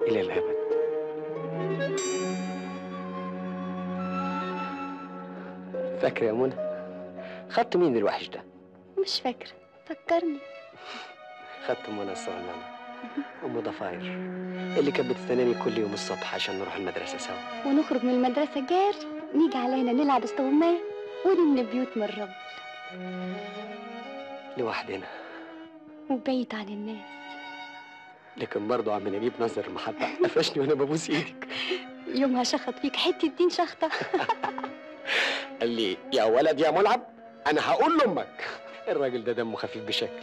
إلى الأبد فاكرة يا منى خدت مين الوحش ده؟ مش فاكرة فكرني خدت منى الصغننة أم ضفاير اللي كانت بتستناني كل يوم الصبح عشان نروح المدرسة سوا ونخرج من المدرسة جار نيجي علينا نلعب استغماية ونبني بيوت من الرب لوحدنا وبعيد عن الناس لكن برضه عم نجيب نظر المحبة قفشني وأنا ببوس إيدك يومها شخط فيك حتة دين شخطة قال لي يا ولد يا ملعب أنا هقول لأمك الراجل ده دمه خفيف بشكل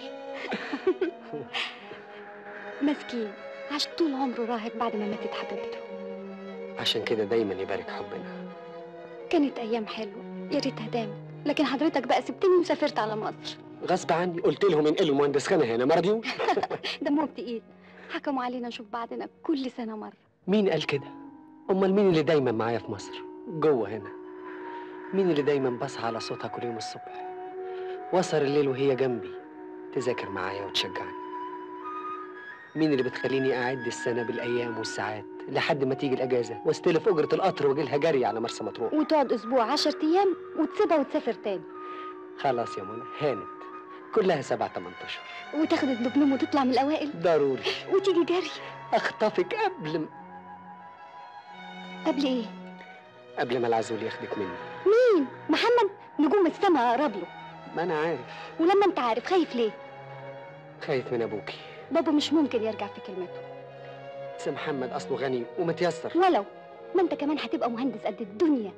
مسكين عاش طول عمره راهب بعد ما ماتت حبيبته عشان كده دايما يبارك حبنا كانت أيام حلوة يا ريتها دامت لكن حضرتك بقى سبتني وسافرت على مصر غصب عني قلت لهم انقلوا مهندس خانة هنا ما رضيوش دمهم تقيل حكموا علينا نشوف بعضنا كل سنة مرة مين قال كده؟ أمال مين اللي دايما معايا في مصر؟ جوه هنا مين اللي دايما بصحى على صوتها كل يوم الصبح؟ وسهر الليل وهي جنبي تذاكر معايا وتشجعني مين اللي بتخليني أعد السنة بالأيام والساعات لحد ما تيجي الأجازة واستلف أجرة القطر وأجي لها جري على مرسى مطروح وتقعد أسبوع عشر أيام وتسيبها وتسافر تاني خلاص يا منى هانت كلها سبع تمن أشهر وتاخد الدبلوم وتطلع من الأوائل ضروري وتيجي جري أخطفك قبل م... قبل إيه؟ قبل ما العزول ياخدك مني مين؟ محمد نجوم السما أقرب له ما أنا عارف ولما أنت عارف خايف ليه؟ خايف من أبوكي بابا مش ممكن يرجع في كلمته بس محمد أصله غني ومتيسر ولو ما أنت كمان هتبقى مهندس قد الدنيا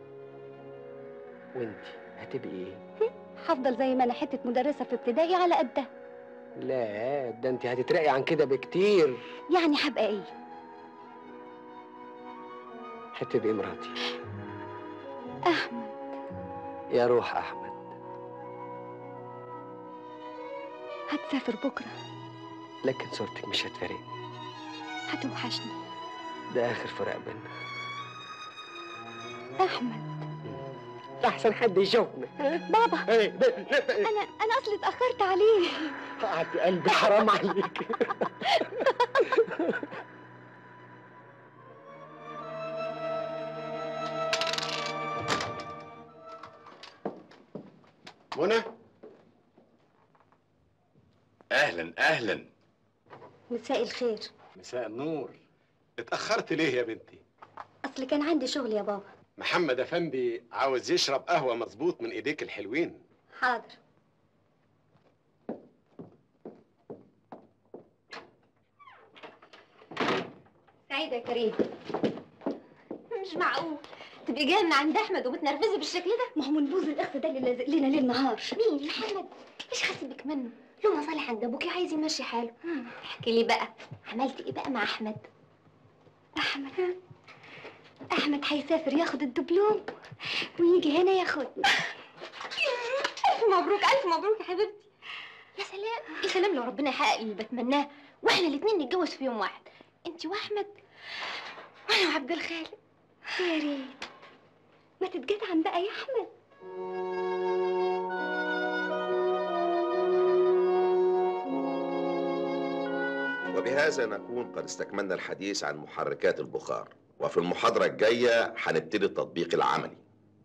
وأنت هتبقي إيه؟ هفضل زي ما أنا حتة مدرسة في ابتدائي على قدها لا ده أنت هتترقي عن كده بكتير يعني هبقى إيه؟ هتبقي مراتي أحمد يا روح أحمد هتسافر بكرة لكن صورتك مش هتفارقني هتوحشني ده آخر فراق بينا أحمد أحسن حد يشوفنا بابا إيه، أنا أنا أصلي اتأخرت عليه قعدت قلبي حرام عليك منى اهلا اهلا مساء الخير مساء النور اتاخرت ليه يا بنتي أصل كان عندي شغل يا بابا محمد افندي عاوز يشرب قهوه مظبوط من ايديك الحلوين حاضر سعيدة يا كريم مش معقول تبقي جايه من عند احمد ومتنرفزه بالشكل ده ما هو منبوذ الأخ ده اللي لازق لنا ليل نهار مين محمد ايش حاسبك منه له مصالح عند ابوكي عايز يمشي حاله احكي لي بقى عملت ايه بقى مع احمد أحمد أحمد هيسافر ياخد الدبلوم ويجي هنا ياخدني الف مبروك الف مبروك يا حبيبتي يا سلام يا سلام لو ربنا يحقق اللي بتمناه واحنا الاتنين نتجوز في يوم واحد انت واحمد وانا وعبد الخالق يا ريت ما تتجدعن بقى يا أحمد وبهذا نكون قد استكملنا الحديث عن محركات البخار وفي المحاضرة الجاية هنبتدي التطبيق العملي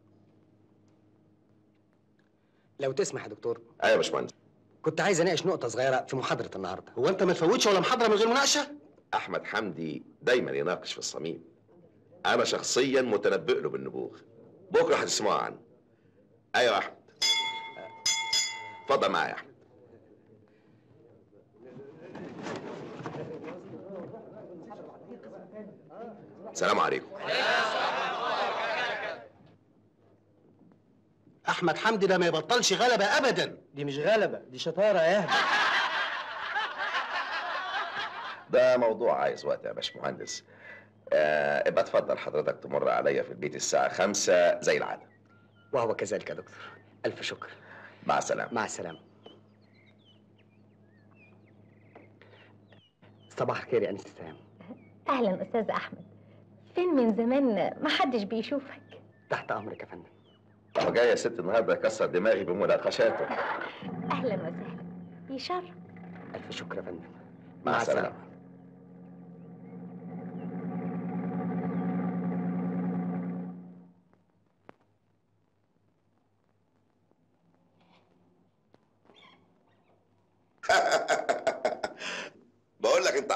لو تسمح يا دكتور أيوة يا باشمهندس كنت عايز اناقش نقطة صغيرة في محاضرة النهاردة هو انت ما تفوتش ولا محاضره من غير مناقشه أحمد حمدي دايما يناقش في الصميم أنا شخصيا متنبئ له بالنبوغ بكرة هتسمعوا عنه أيوة يا أحمد اتفضل معايا يا أحمد السلام عليكم احمد حمدي ده ما يبطلش غلبه ابدا دي مش غلبة دي شطارة يا ده موضوع عايز وقت يا باشمهندس آه ابقى اتفضل حضرتك تمر عليا في البيت الساعة خمسة زي العادة وهو كذلك يا دكتور ألف شكر مع السلامة مع السلامة صباح الخير يا أنسة سلام اهلا استاذ احمد فين من زمان ما حدش بيشوفك تحت أمرك يا فندم هو جاي يا ست النهارده يكسر دماغي بمناقشاته اهلا وسهلا يشرف ألف شكر يا فندم مع السلامة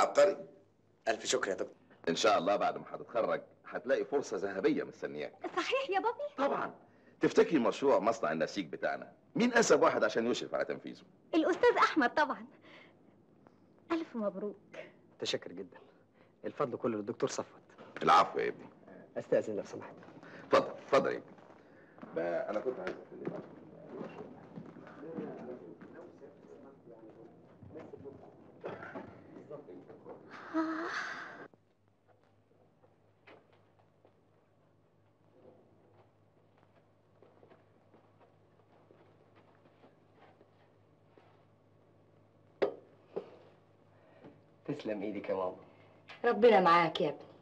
عبقري الف شكر يا دكتور ان شاء الله بعد ما هتتخرج هتلاقي فرصه ذهبيه مستنياك صحيح يا بابي طبعا تفتكري مشروع مصنع النسيج بتاعنا مين انسب واحد عشان يشرف على تنفيذه الاستاذ احمد طبعا الف مبروك متشكر جدا الفضل كله للدكتور صفوت العفو يا ابني استاذن لو سمحت اتفضل اتفضل يا ابني بقى انا كنت عايز أكلمك. تسلم ايدك يا ماما ربنا معاك يا ابني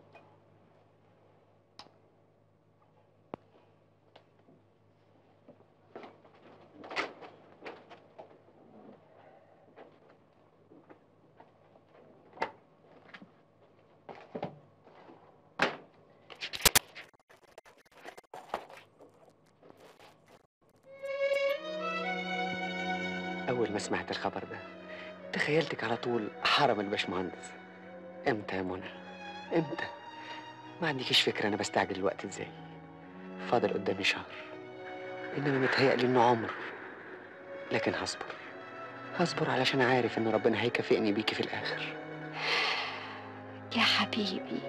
أول ما سمعت الخبر ده تخيلتك على طول حرم الباشمهندس امتى يا منى امتى ما عندكيش فكرة أنا بستعجل الوقت ازاي فاضل قدامي شهر إنما متهيألي إنه عمر لكن هصبر هصبر علشان عارف إن ربنا هيكافئني بيكي في الآخر يا حبيبي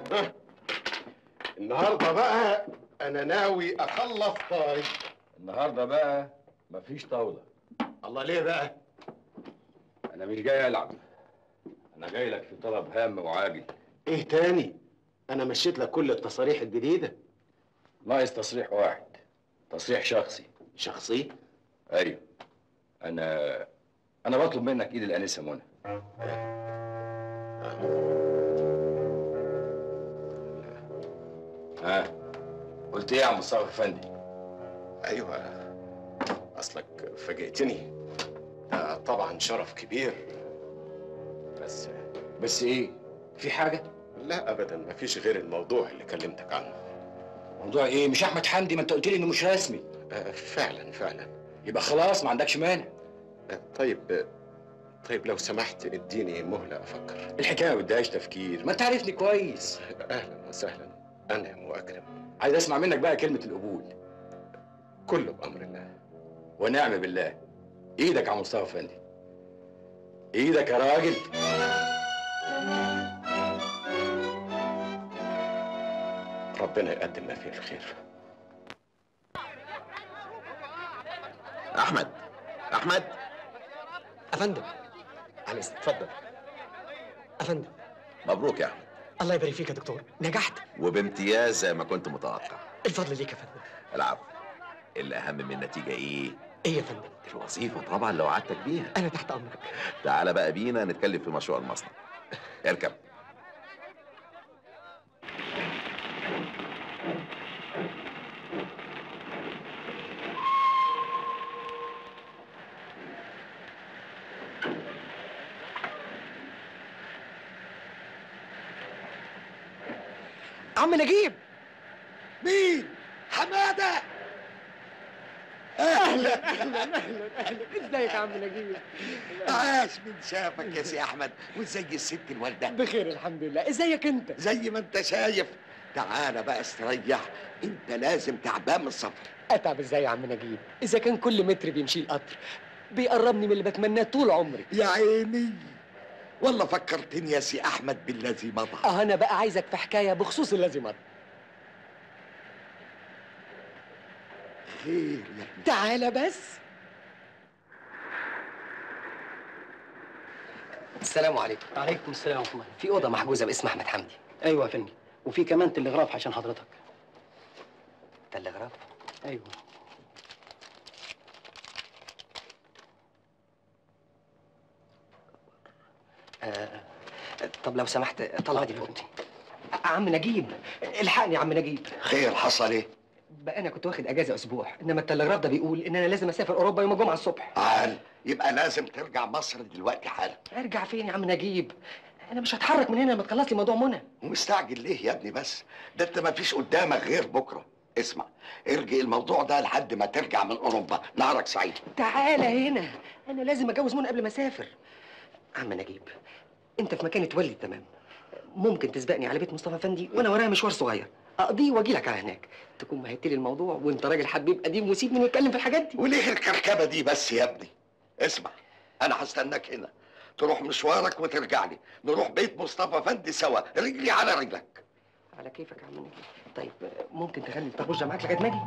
النهارده بقى انا ناوي اخلص طارق النهارده بقى مفيش طاوله الله ليه بقى انا مش جاي العب انا جاي لك في طلب هام وعاجل ايه تاني انا مشيت لك كل التصاريح الجديده ناقص تصريح واحد تصريح شخصي شخصي ايوه انا انا بطلب منك ايد الانسه منى ها قلت ايه يا عم مصطفى افندي ايوه اصلك فاجئتني ده طبعا شرف كبير بس بس ايه في حاجه لا ابدا مفيش غير الموضوع اللي كلمتك عنه موضوع ايه مش احمد حمدي ما انت قلت لي انه مش رسمي آه، فعلا فعلا يبقى خلاص ما عندكش مانع آه، طيب آه، طيب لو سمحت اديني مهله افكر الحكايه ما بدهاش تفكير ما انت عارفني كويس اهلا وسهلا انعم واكرم عايز اسمع منك بقى كلمه القبول كله بامر الله ونعم بالله ايدك يا عم مصطفى افندي ايدك يا راجل ربنا يقدم ما فيه الخير احمد احمد أفندم على إذن اتفضل أفندم مبروك يا احمد الله يبارك فيك يا دكتور نجحت وبامتياز زي ما كنت متوقع الفضل ليك يا فندم العفو الاهم من النتيجه ايه إيه يا فندم الوظيفه طبعا لو قعدتك بيها أنا تحت أمرك تعالى بقى بينا نتكلم في مشروع المصنع اركب عم نجيب مين؟ حماده ازيك يا عم نجيب عاش من شافك يا سي احمد وزي الست الوالده بخير الحمد لله ازيك انت زي ما انت شايف تعالى بقى استريح انت لازم تعبان من السفر اتعب ازاي يا عم نجيب اذا كان كل متر بيمشي القطر بيقربني من اللي بتمناه طول عمري يا عيني والله فكرتني يا سي احمد بالذي مضى اه انا بقى عايزك في حكايه بخصوص الذي مضى خير يا ابني تعالى بس السلام عليكم وعليكم السلام ورحمه الله في اوضه محجوزه باسم احمد حمدي ايوه يا فندم وفي كمان تلغراف عشان حضرتك تلغراف ايوه آه. طب لو سمحت طلع دي في اوضتي عم نجيب الحقني يا عم نجيب خير حصل ايه بقى انا كنت واخد اجازه اسبوع انما التلغراف ده بيقول ان انا لازم اسافر اوروبا يوم الجمعه الصبح عال يبقى لازم ترجع مصر دلوقتي حالا ارجع فين يا عم نجيب انا مش هتحرك من هنا لما تخلص لي موضوع منى ومستعجل ليه يا ابني بس ده انت ما فيش قدامك غير بكره اسمع ارجع الموضوع ده لحد ما ترجع من اوروبا نهارك سعيد تعالى هنا انا لازم اتجوز منى قبل ما اسافر عم نجيب انت في مكان تولي تمام ممكن تسبقني على بيت مصطفى افندي وانا ورايا مشوار صغير اقضيه واجي لك على هناك تكون مهدت لي الموضوع وانت راجل حبيب قديم وسيبني نتكلم في الحاجات دي وليه الكركبه دي بس يا ابني اسمع انا هستناك هنا تروح مشوارك وترجع لي نروح بيت مصطفى فندي سوا رجلي على رجلك على كيفك يا عم نجي طيب ممكن تخلي الطربوش ده معاك لغايه ما اجي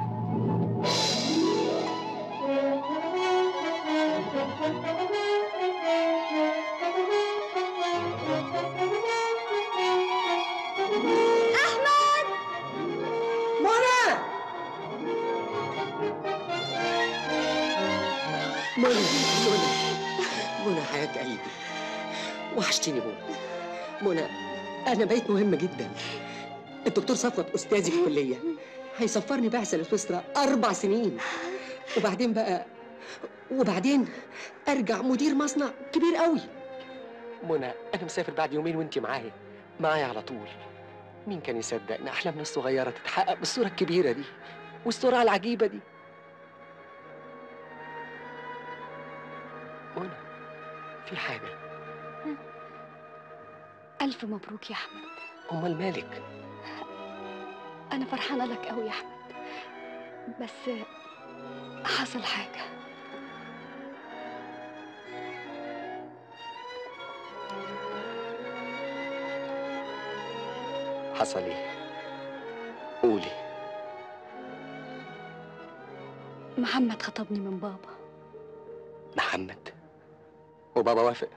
منى منى منى منى حياة قلبي وحشتيني منى منى أنا بقيت مهمة جدا الدكتور صفوت أستاذي في الكلية هيسفرني بعثة لسويسرا أربع سنين وبعدين بقى وبعدين أرجع مدير مصنع كبير قوي منى أنا مسافر بعد يومين وأنت معايا معايا على طول مين كان يصدق إن أحلامنا الصغيرة تتحقق بالصورة الكبيرة دي والسرعة العجيبة دي منى في حاجة ألف مبروك يا أحمد أمال مالك أنا فرحانة لك أوي يا أحمد بس حصل حاجة حصل ايه قولي محمد خطبني من بابا محمد وبابا وافق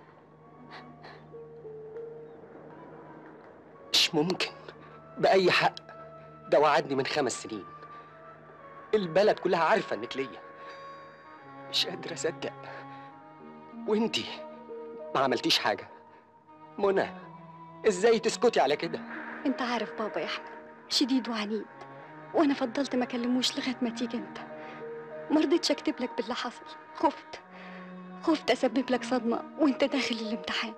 مش ممكن بأي حق ده وعدني من خمس سنين البلد كلها عارفة انك ليا مش قادر اصدق وانتي ما عملتيش حاجة منى ازاي تسكتي على كده أنت عارف بابا يا أحمد شديد وعنيد وأنا فضلت ما أكلموش لغاية ما تيجي أنت مرضتش أكتب لك باللي حصل خفت خفت أسبب لك صدمة وأنت داخل الامتحان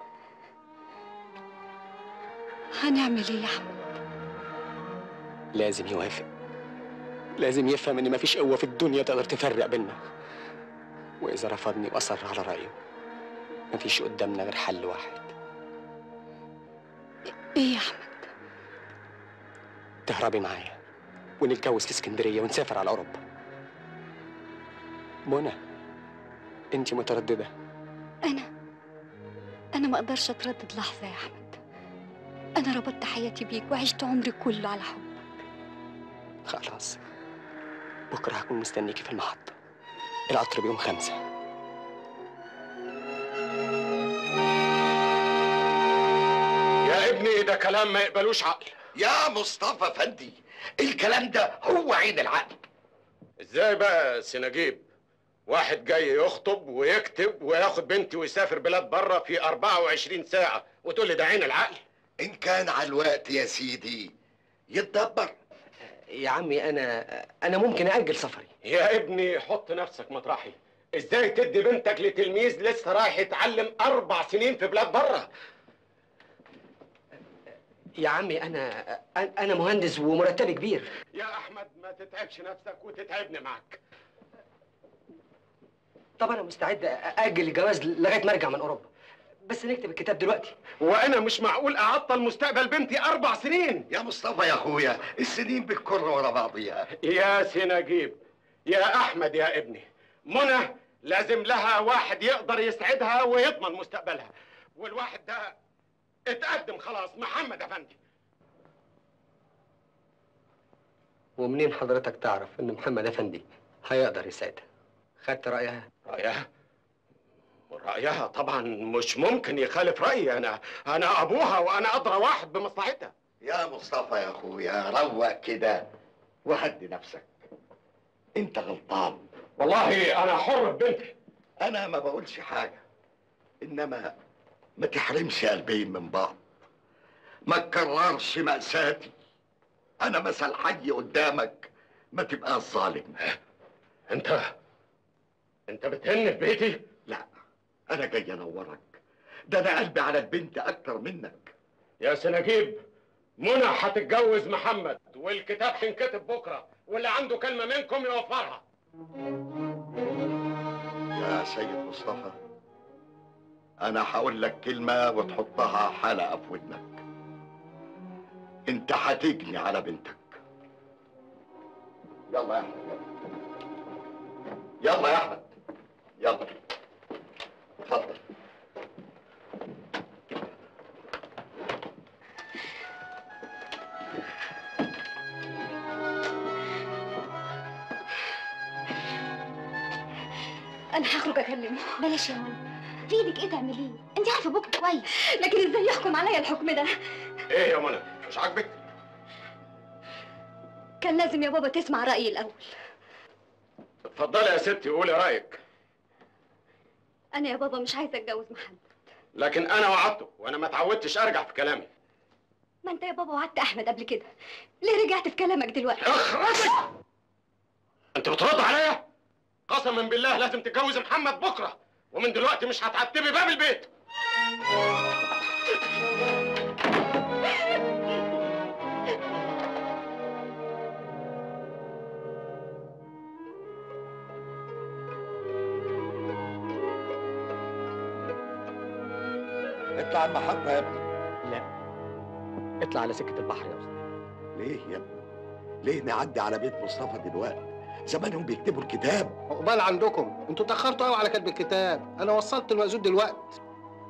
هنعمل إيه يا أحمد؟ لازم يوافق لازم يفهم ان مفيش قوة في الدنيا تقدر تفرق بينا واذا رفضني واصر على رأيه مفيش قدامنا غير حل واحد إيه يا أحمد؟ تهربي معايا ونتجوز في اسكندرية ونسافر على أوروبا منى انت مترددة أنا أنا ما أقدرش أتردد لحظة يا أحمد أنا ربطت حياتي بيك وعشت عمري كله على حب خلاص بكرة هكون مستنيكي في المحطة القطر بيوم خمسة يا ابني ده كلام ما يقبلوش عقل يا مصطفى فندي الكلام ده هو عين العقل ازاي بقى سنجيب واحد جاي يخطب ويكتب وياخد بنتي ويسافر بلاد بره في 24 ساعة وتقول لي ده عين العقل ان كان على الوقت يا سيدي يتدبر يا عمي أنا أنا ممكن أأجل سفري يا ابني حط نفسك مطرحي ازاي تدي بنتك لتلميذ لسه رايح يتعلم اربع سنين في بلاد بره يا عمي أنا أنا مهندس ومرتبي كبير يا احمد ما تتعبش نفسك وتتعبني معاك طب أنا مستعد أأجل الجواز لغاية ما أرجع من أوروبا بس نكتب الكتاب دلوقتي وانا مش معقول اعطل مستقبل بنتي اربع سنين يا مصطفى يا اخويا السنين بتكر ورا بعضيها يا سنجيب يا احمد يا ابني منى لازم لها واحد يقدر يسعدها ويضمن مستقبلها والواحد ده اتقدم خلاص محمد افندي ومنين حضرتك تعرف إن محمد أفندي هيقدر يساعدها خدت رأيها رأيها رأيها طبعا مش ممكن يخالف رأيي أنا أنا أبوها وأنا أدرى واحد بمصلحتها يا مصطفى يا اخويا روق كده وهدي نفسك انت غلطان والله أنا حر ببنتي انا ما بقولش حاجه انما ما تحرمش قلبين من بعض ما تكررش مأساتي انا مثل حي قدامك ما تبقى ظالم أنت أنت بتهن في بيتي لا انا جاي انورك ده انا قلبي على البنت اكتر منك يا سنجيب منى هتتجوز محمد والكتاب هينكتب بكرة واللي عنده كلمة منكم يوفرها يا سيد مصطفى انا هقول لك كلمه وتحطها حلقه في ودنك انت هتجني على بنتك يلا يا احمد يلا يلا يا احمد يلا اتفضل انا هخرج اكلمه بلاش يا منى في ايدك ايه تعمليه انت عارفه ابوك كويس لكن ازاي يحكم عليا الحكم ده ايه يا منى مش عاجبك كان لازم يا بابا تسمع رايي الاول اتفضلي يا ستي قولي رايك انا يا بابا مش عايزه اتجوز محمد لكن انا وعدته وانا ما اتعودتش ارجع في كلامي ما انت يا بابا وعدت احمد قبل كده ليه رجعت في كلامك دلوقتي اخرسك انت بترد عليا قسما بالله لازم تتجوز محمد بكره ومن دلوقتي مش هتعتبي باب البيت اطلع المحطه يا ابني لا اطلع على سكة البحر يا أستاذ ليه يا ابني ليه نعدي على بيت مصطفى دلوقتي زمانهم بيكتبوا الكتاب عقبال عندكم انتوا اتاخرتوا قوي على كتب الكتاب انا وصلت المأذون دلوقتي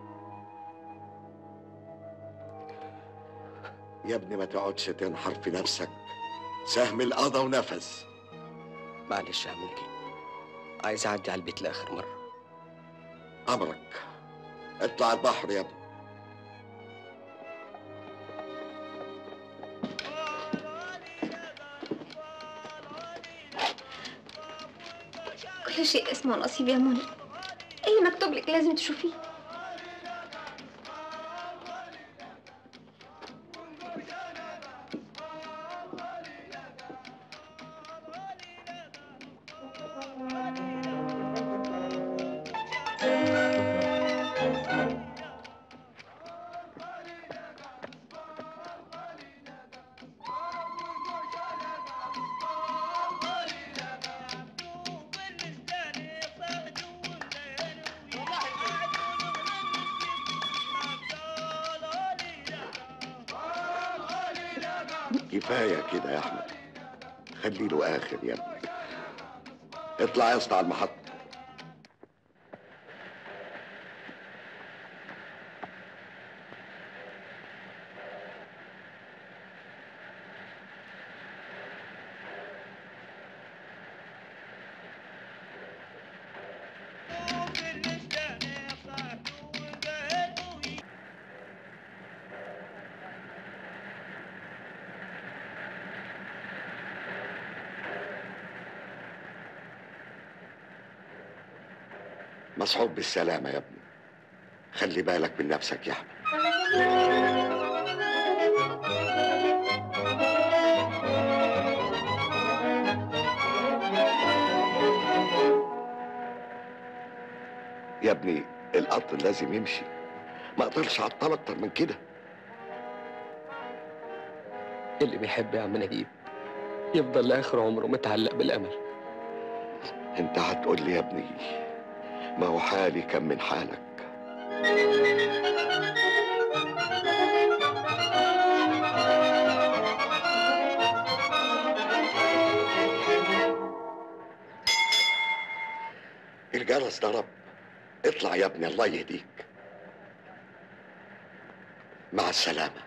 يا ابني ما تقعدش تنحر في نفسك سهم القضا ونفس معلش أعمل كده عايز أعدي على البيت لآخر مرة امرك اطلع البحر يا ابني كل شيء اسمه نصيب يا منى ايه مكتوب لك لازم تشوفيه كفايه كده يا احمد خلي له اخر يا ابني اطلع يا اسطى على المحطه مصحوب بالسلامه يا ابني خلي بالك من نفسك يا احمد يا ابني القطر لازم يمشي ما اقدرش اعطل اكتر من كده اللي بيحب يا عم نجيب يفضل لآخر عمره متعلق بالأمل انت هتقول لي يا ابني ما هو حالي كان من حالك الجرس ضرب اطلع يا ابني الله يهديك مع السلامه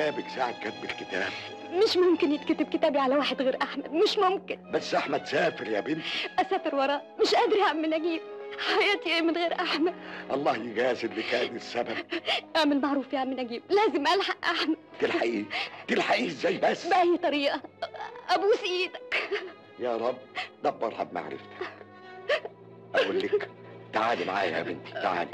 كتابك ساعة كتب الكتاب مش ممكن يتكتب كتابي على واحد غير احمد مش ممكن بس احمد سافر يا بنتي اسافر وراه مش قادره يا عم نجيب حياتي ايه من غير احمد الله يجازي اللي كان السبب اعمل معروف يا عم نجيب لازم الحق احمد تلحقيه تلحقيه ازاي بس باي طريقه ابوس ايدك يا رب دبرها بمعرفتك اقول لك تعالي معايا يا بنتي تعالي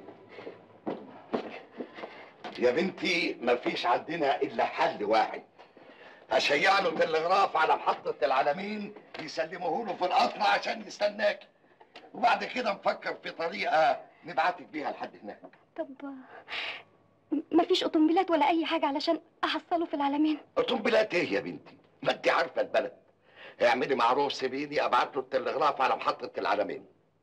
يا بنتي مفيش عندنا الا حل واحد هشيع له تلغراف على محطة العلمين يسلموه له في القطر عشان يستناك وبعد كده نفكر في طريقة نبعتك بيها لحد هناك طب مفيش اوتومبيلات ولا اي حاجه علشان احصله في العالمين قنبلات ايه يا بنتي؟ ما انت عارفة البلد اعملي معروف سيبيني ابعت له التلغراف على محطة العلمين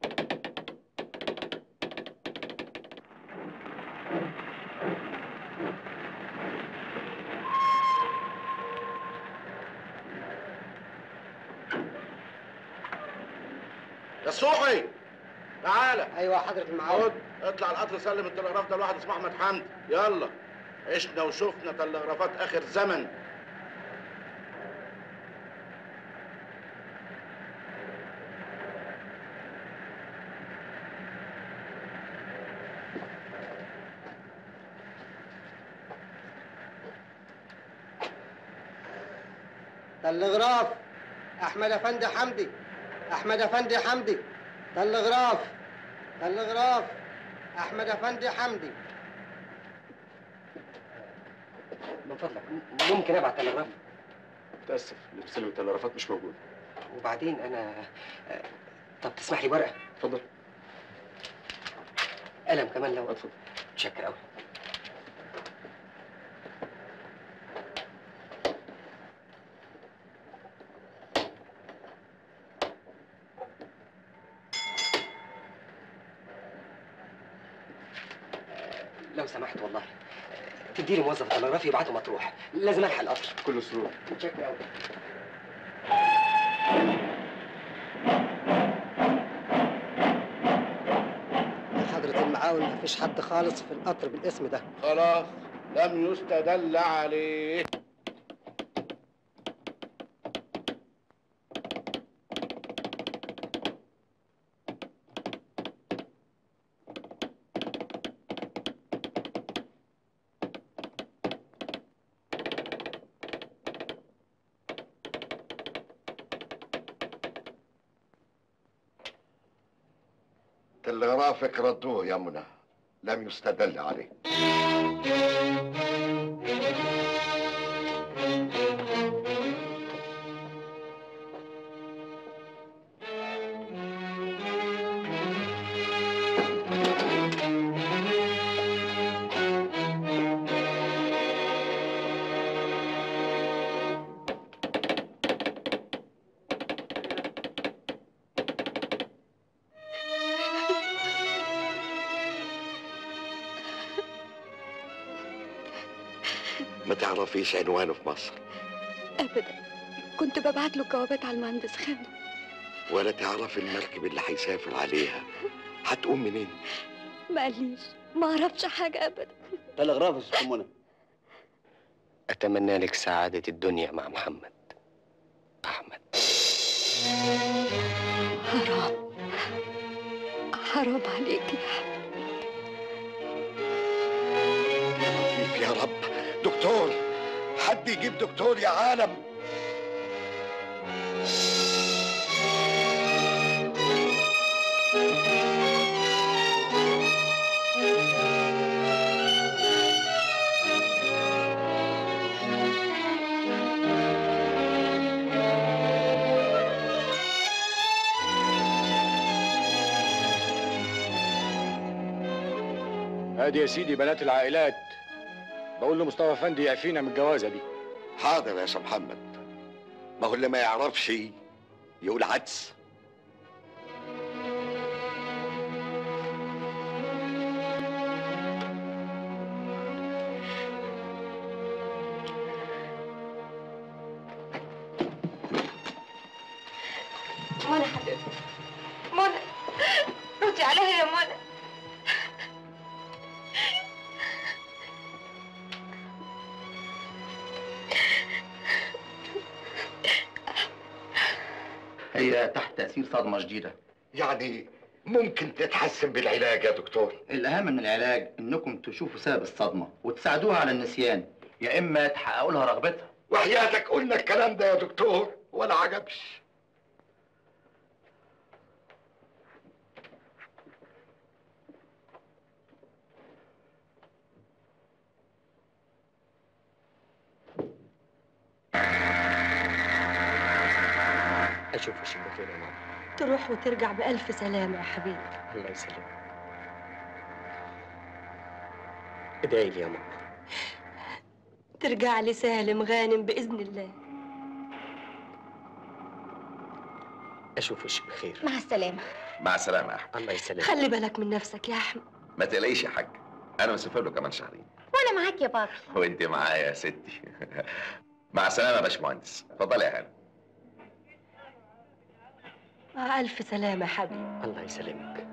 يا صوحي تعالى ايوه حضرة المعاون خد اطلع القطر سلم التلغراف ده لواحد اسمه احمد حمدي يلا عشنا وشفنا تلغرافات اخر زمن تلغراف احمد افندي حمدي احمد افندي حمدي تلغراف تلغراف احمد افندي حمدي من فضلك ممكن ابعت تلغراف متاسف اللي بيستلم التلغرافات مش موجود وبعدين انا آه، طب تسمح لي ورقه اتفضل قلم كمان لو اتفضل متشكر قوي لو سمحت والله تديني موظف تلغرافي يبعته مطروح لازم الحق القطر كله سرور متشكر قوي يا حضرة المعاون مفيش حد خالص في القطر بالاسم ده خلاص لم يستدل عليه تلغرافك ردوه يا منى لم يستدل عليه ما تعرفيش عنوانه في مصر ابدا كنت ببعت له جوابات على المهندس خالد ولا تعرف المركب اللي هيسافر عليها هتقوم منين ما قاليش ما اعرفش حاجه ابدا تلغراف يا ست منى اتمنى لك سعاده الدنيا مع محمد احمد حرام حرام عليك يا أحمد. كيف يا رب دكتور حد يجيب دكتور يا عالم ادي يا سيدي بنات العائلات بقول لمصطفى افندي يعفينا من الجوازه دي حاضر يا شيخ محمد ما هو اللي ما يعرفش يقول عدس منى حبيبتي منى ردي عليا يا منى هي تحت تأثير صدمة شديدة يعني ممكن تتحسن بالعلاج يا دكتور الأهم من العلاج إنكم تشوفوا سبب الصدمة وتساعدوها على النسيان يا إما تحققوا لها رغبتها وحياتك قلنا الكلام ده يا دكتور ولا عجبش اشوف وشك بخير يا ماما تروح وترجع بألف سلامة يا حبيبي الله يسلمك ادعي لي يا ماما ترجع لي سالم غانم بإذن الله اشوف وشك بخير مع السلامة مع السلامه يا احمد الله يسلمك خلي بالك من نفسك يا أحمد ما تقلقيش يا حاج انا مسافر له كمان شهرين وأنا معاك يا بابي وانت معايا يا ستي مع السلامه يا باشمهندس اتفضلي يا هانم مع ألف سلامة يا حبيبي الله يسلمك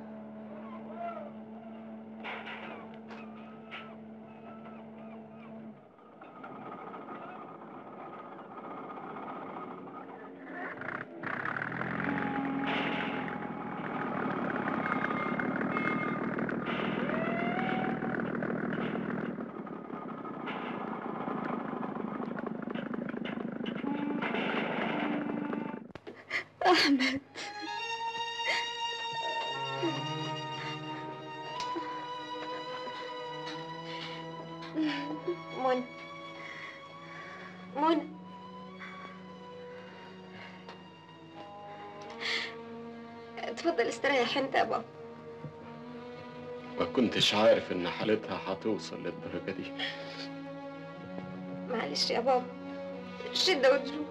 أحمد منى منى اتفضل استريح انت يا بابا ما كنتش عارف ان حالتها هتوصل للدرجه دي معلش يا بابا شدة وجنون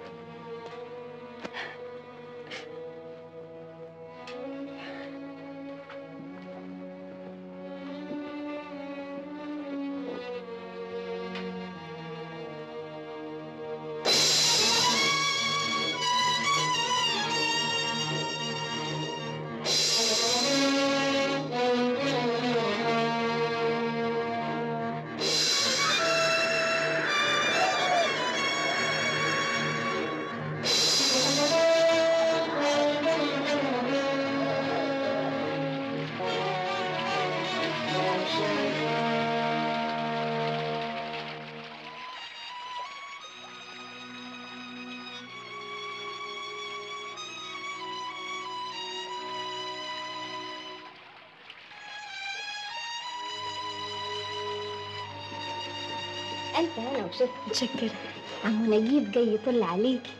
ألف هنا وشفا متشكرة عمو نجيب جاي يطل عليكي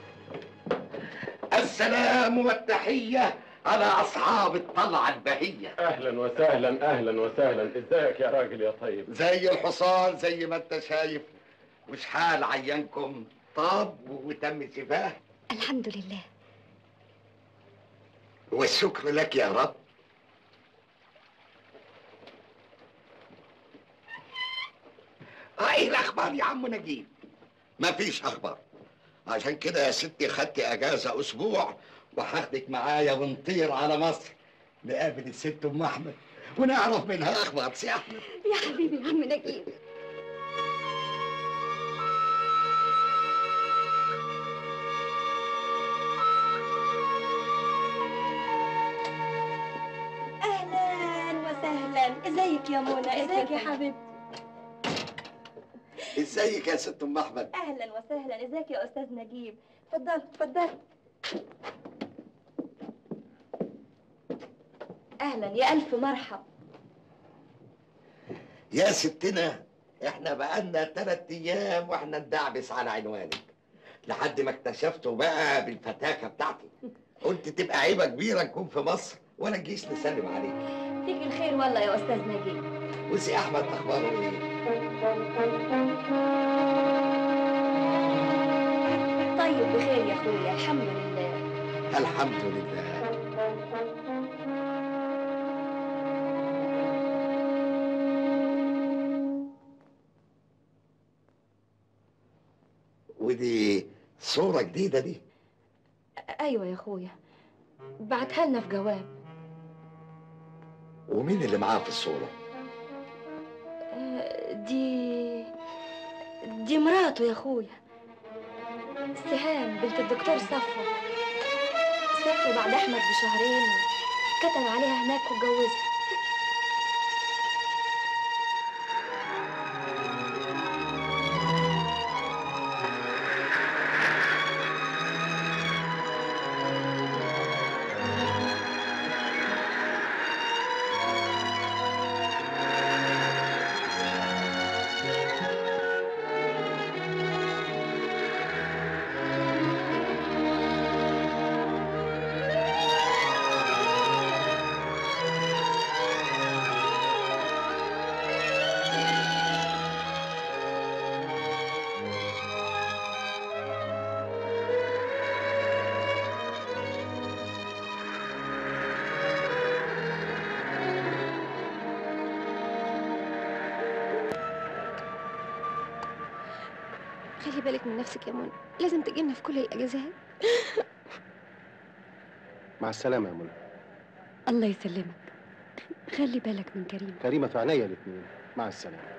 السلام والتحية على أصحاب الطلعة البهية اهلا وسهلا اهلا وسهلا ازيك يا راجل يا طيب زي الحصان زي ما انت شايف وش حال عيانكم طاب وتم شفاه الحمد لله والشكر لك يا رب اه ايه الاخبار يا عم نجيب مفيش اخبار عشان كده يا ستي خدت اجازه اسبوع وهاخدك معايا ونطير على مصر نقابل الست ام احمد ونعرف منها اخبار سي احمد يا حبيبي يا عم نجيب أهلا وسهلا ازيك يا منى ازيك يا حبيبتي ازيك يا ست ام احمد اهلا وسهلا ازيك يا استاذ نجيب اتفضل اتفضل اهلا يا الف مرحب يا ستنا احنا بقالنا تلات ايام واحنا ندعبس على عنوانك لحد ما اكتشفته بقى بالفتاكه بتاعتي قلت تبقى عيبه كبيره نكون في مصر ولا نجيش نسلم عليك فيك الخير والله يا استاذ نجيب وسي احمد اخباره ايه طيب بخير يا اخويا الحمد لله الحمد لله ودي صورة جديدة دي ايوه يا اخويا بعتها لنا في جواب ومين اللي معاه في الصورة؟ آه، دي دي مراته يا اخويا سهام بنت الدكتور صفوة سافر بعد احمد بشهرين كتب عليها هناك واتجوزها خلي بالك من نفسك يا منى لازم تجينا في كل الاجازات مع السلامه يا منى الله يسلمك خلي بالك من كريم كريمه في عينيا الاثنين مع السلامه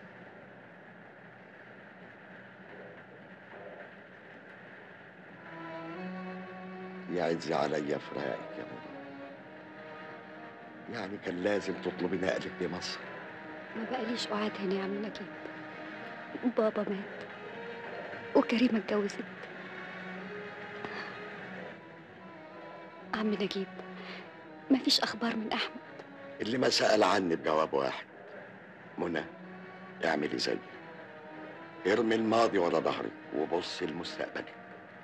يعز عليا فراقك يا منى يعني كان لازم تطلبي نقلك لمصر ما بقاليش قعاد هنا يا عم نجيب بابا مات وكريمة اتجوزت عم نجيب مفيش أخبار من أحمد اللي ما سأل عني بجواب واحد منى اعملي زيي ارمي الماضي ورا ظهرك وبصي لمستقبلك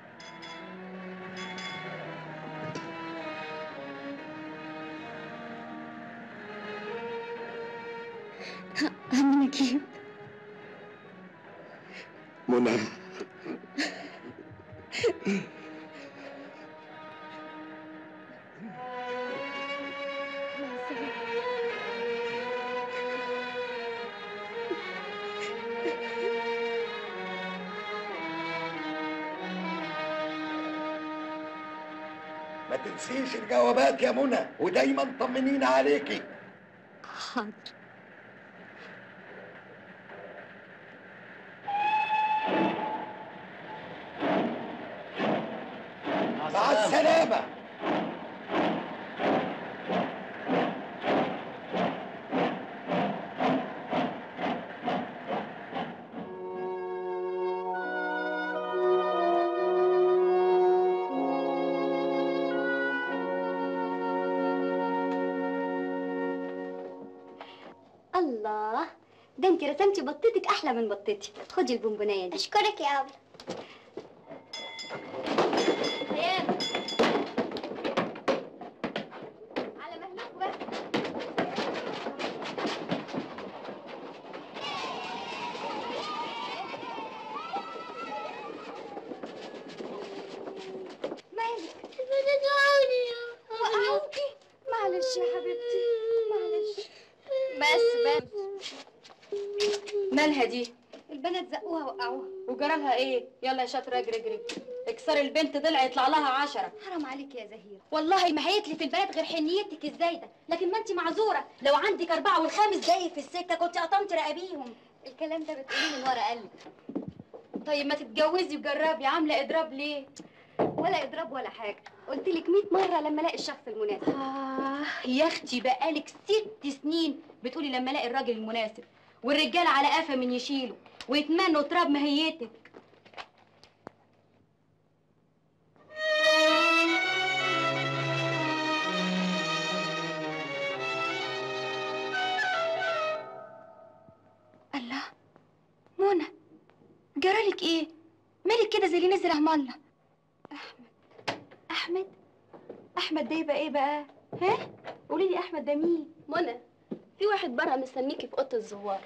عم نجيب منى ما تنسيش الجوابات يا منى ودايما طمنينا عليكي حاضر مع السلامة الله ده انت رسمتي بطتك احلى من بطتي خدي البونبونايه دي اشكرك يا ابله خيال على مهلك بقى مالك بتدعوني وقعوكي معلش يا حبيبتي معلش بس بس مالها دي البنات زقوها وقعوها وجرالها ايه يلا يا شاطره اجري اجري اكسري البنت ضلع يطلع لها عشرة حرام عليك يا زهير والله ما هيتلي في البنات غير حنيتك ازاي ده لكن ما انت معذوره لو عندك اربعه والخامس جاي في السكه كنت قطمت رقابيهم الكلام ده بتقوليه من ورا قلبي طيب ما تتجوزي وجربي عامله اضراب ليه ولا اضراب ولا حاجه قلت لك 100 مره لما الاقي الشخص المناسب آه يا اختي بقالك ست سنين بتقولي لما الاقي الراجل المناسب والرجاله على قفا من يشيلوا ويتمنوا تراب مهيتك الله منى جرالك ايه مالك كده زي اللي نزل الله احمد احمد احمد ده يبقى ايه بقى ها قولي لي احمد ده مين منى في واحد بره مستنيكي في اوضه الزوار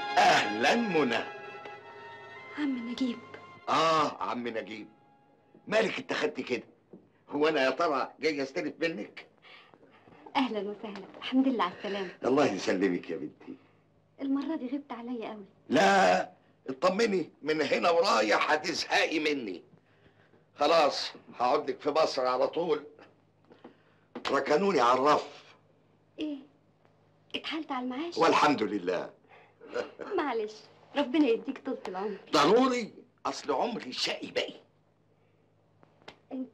اهلا منى عم نجيب اه عم نجيب مالك انت خدت كده هو انا يا ترى جاي استلف منك اهلا وسهلا الحمد لله على السلامه الله يسلمك يا بنتي المره دي غبت عليا قوي لا اطمني من هنا ورايح هتزهقي مني خلاص هقعد لك في مصر على طول ركنوني على الرف ايه اتحالت على المعاش والحمد لله معلش ربنا يديك طولة العمر ضروري اصل عمري شقي بقي انت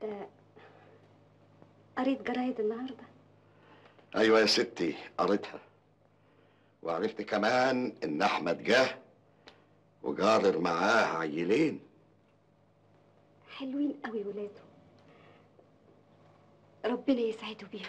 قريت جرايد النهارده ايوه يا ستي قريتها وعرفت كمان ان احمد جه وجارر معاه عيلين حلوين قوي ولاده ربنا يسعده بيهم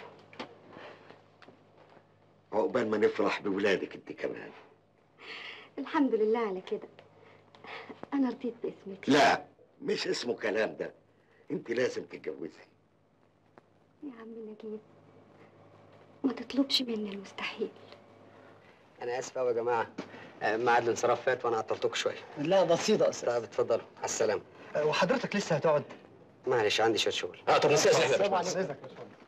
عقبال ما نفرح بولادك انت كمان الحمد لله على كده انا رضيت باسمك لا مش اسمه كلام ده انت لازم تتجوزي يا عم نجيب ما تطلبش مني المستحيل انا اسف قوي يا جماعه آه، ميعاد الانصراف فات وانا عطلتكم شويه لا بسيطة يا أستاذ طيب اتفضلوا على السلامه وحضرتك لسه هتقعد معلش عندي شويه شغل اه طب نستاذن احنا يا طبعا باشمهندس. إذنك يا باشمهندس.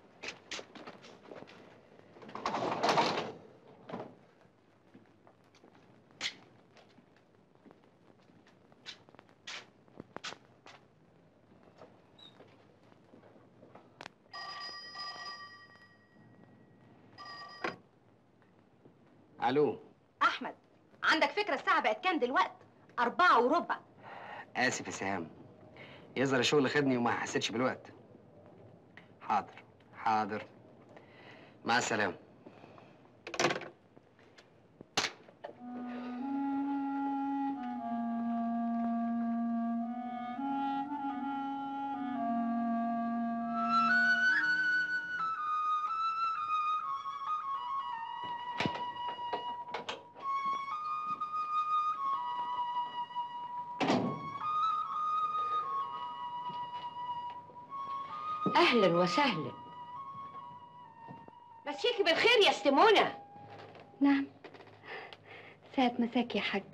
الو احمد عندك فكره الساعه بقت كام دلوقتي أربعة وربع اسف يا سهام يظهر الشغل خدني وما حسيتش بالوقت حاضر حاضر مع السلامه اهلا وسهلا مسيكي بالخير يا استمونه نعم ساعة مساك يا حاج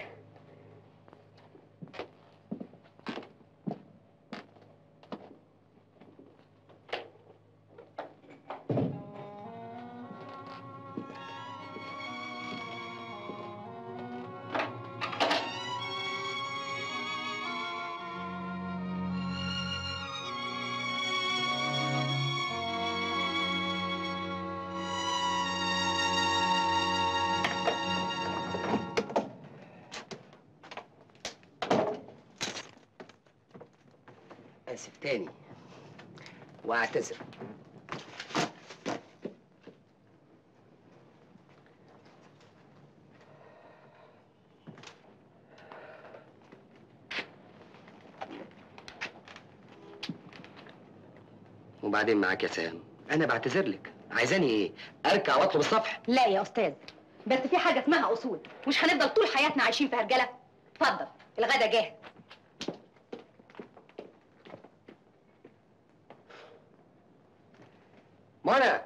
اسف تاني واعتذر وبعدين معاك يا سهام انا بعتذر لك عايزاني ايه اركع واطلب الصفح لا يا استاذ بس في حاجه اسمها اصول مش هنفضل طول حياتنا عايشين في هرجله اتفضل الغدا جاهز منى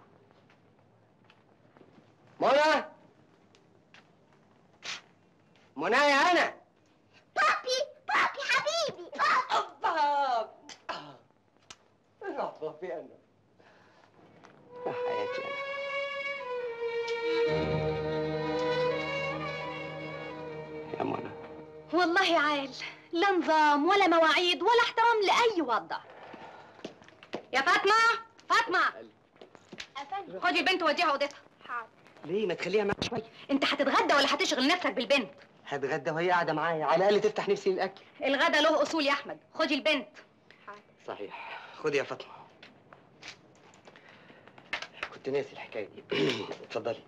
منى منى يا انا بابي بابي حبيبي باب بابي انا يا حياتي انا يا منى والله عال لا نظام ولا مواعيد ولا احترام لاي وضع يا فاطمه فاطمه افندم خدي البنت وديها اوضتها حاضر ليه ما تخليها معاك شويه انت هتتغدى ولا هتشغل نفسك بالبنت هتغدى وهي قاعده معايا على الاقل تفتح نفسي للاكل الغدا له اصول يا احمد خدي البنت صحيح خدي يا فاطمه كنت ناسي الحكايه دي اتفضلي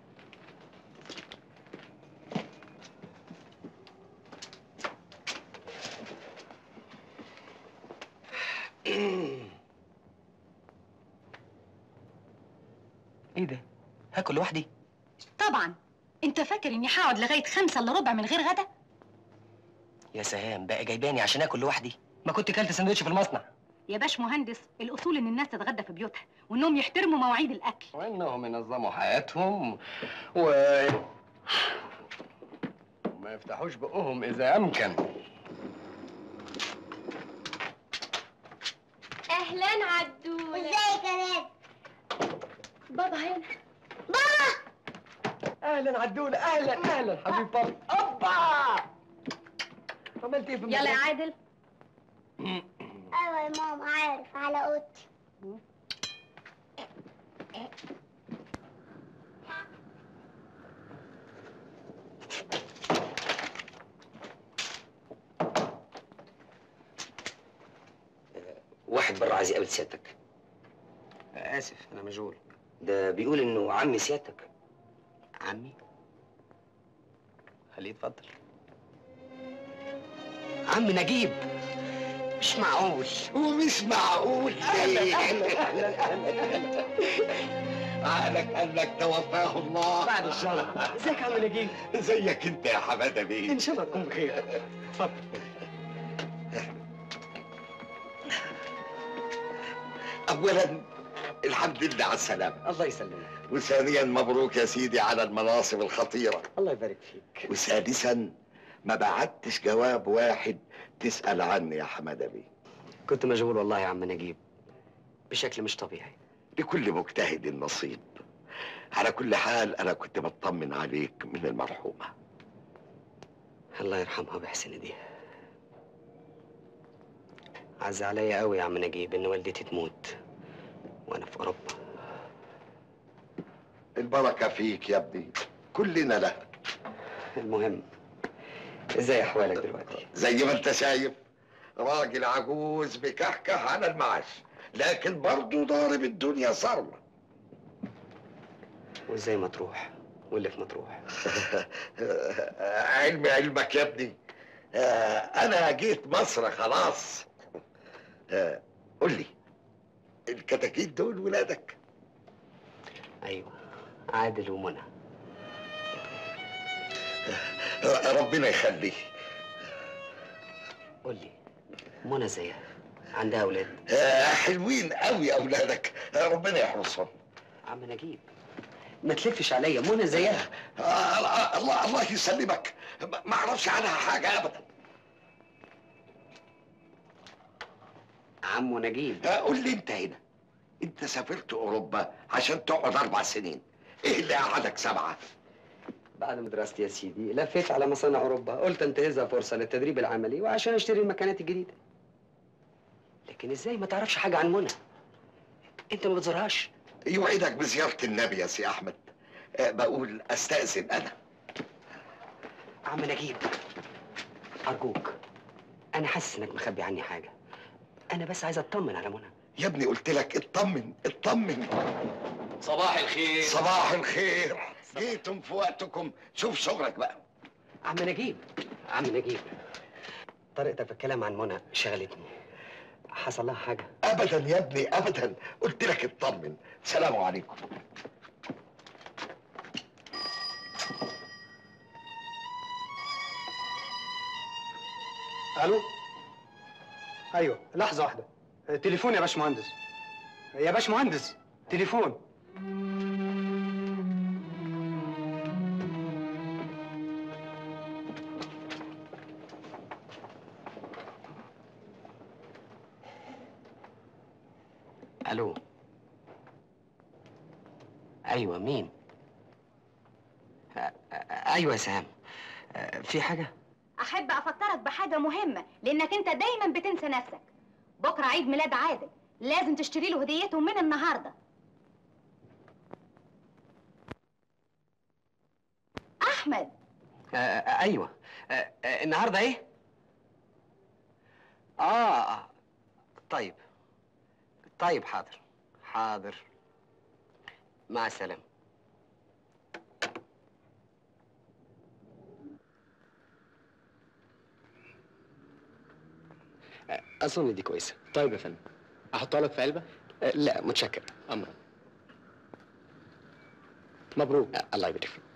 ايه ده هاكل لوحدي طبعا انت فاكر اني هقعد لغايه خمسة الا ربع من غير غدا يا سهام بقى جايباني عشان اكل لوحدي ما كنت كلت سندوتش في المصنع يا باش مهندس الاصول ان الناس تتغدى في بيوتها وانهم يحترموا مواعيد الاكل وانهم ينظموا حياتهم و ما يفتحوش بقهم اذا امكن اهلا عدول ازيك يا نادي بابا هنا اهلا عدول اهلا اهلا حبيب بابا اوبا عملت ايه في يلا يا المدرسة؟ عادل ايوه يا ماما عارف على اوضتي واحد بره عايز يقابل سيادتك اسف انا مشغول ده بيقول انه عم سيادتك عمي خليه يتفضل عم نجيب مش معقول ومش معقول أهلاً، أهلاً، أهلاً، أهلاً. عقلك قال لك توفاه الله بعد الشر ازيك يا عم نجيب زيك انت يا حماده بيه ان شاء الله تكون بخير اتفضل اولا الحمد لله على السلامه الله يسلمك وثانيا مبروك يا سيدي على المناصب الخطيره الله يبارك فيك وثالثا ما بعتش جواب واحد تسال عني يا حماده بيه كنت مشغول والله يا عم نجيب بشكل مش طبيعي لكل مجتهد نصيب على كل حال انا كنت بطمن عليك من المرحومه الله يرحمها ويحسن ايديها عز عليا قوي يا عم نجيب ان والدتي تموت وانا في اوروبا البركه فيك يا ابني كلنا لها المهم ازاي احوالك دلوقتي زي ما انت شايف راجل عجوز بكحكح على المعاش لكن برضه ضارب الدنيا صرمه وازاي مطروح واللي في مطروح علمي علمك يا ابني آه، انا جيت مصر خلاص آه، قول لي الكتاكيت دول ولادك ايوه عادل ومنى آه، ربنا يخليه قول لي منى ازيها عندها اولاد آه، حلوين قوي اولادك آه، ربنا يحرسهم عم نجيب ما تلفش عليا منى زيها آه، الله الله الله يسلمك ما ما اعرفش عنها حاجه ابدا عمو نجيب آه، قول لي انت هنا انت سافرت اوروبا عشان تقعد اربع سنين ايه اللي قعدك سبعه بعد ما دراستي يا سيدي لفيت على مصانع اوروبا قلت انتهزها فرصه للتدريب العملي وعشان اشتري المكانات الجديده لكن ازاي ما تعرفش حاجه عن منى انت ما بتزورهاش يوعدك بزياره النبي يا سي احمد آه، بقول استاذن انا عم نجيب ارجوك انا حاسس انك مخبي عني حاجه انا بس عايز اطمن على منى يا ابني قلت لك اطمن اطمن صباح الخير صباح الخير جيتم في وقتكم شوف شغلك بقى عم نجيب عم نجيب طريقتك في الكلام عن منى شغلتني حصل لها حاجه ابدا يا ابني ابدا قلت لك اطمن سلام عليكم الو ايوه لحظه واحده تليفون يا باشمهندس يا باشمهندس تليفون الو ايوه مين أ- أ- ايوه يا سام أ- في حاجه احب افكرك بحاجه مهمه لانك انت دايما بتنسى نفسك بكره عيد ميلاد عادل لازم تشتري له هديته من النهارده احمد أ- أ- ايوه أ- أ- النهارده ايه اه آه. طيب طيب حاضر حاضر مع السلامه أ- اظن دي كويسه طيب يا فندم احطها لك في علبه أ، لا متشكر امرا مبروك أ- الله يبارك فيك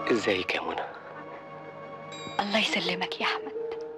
ازيك يا منى الله يسلمك يا احمد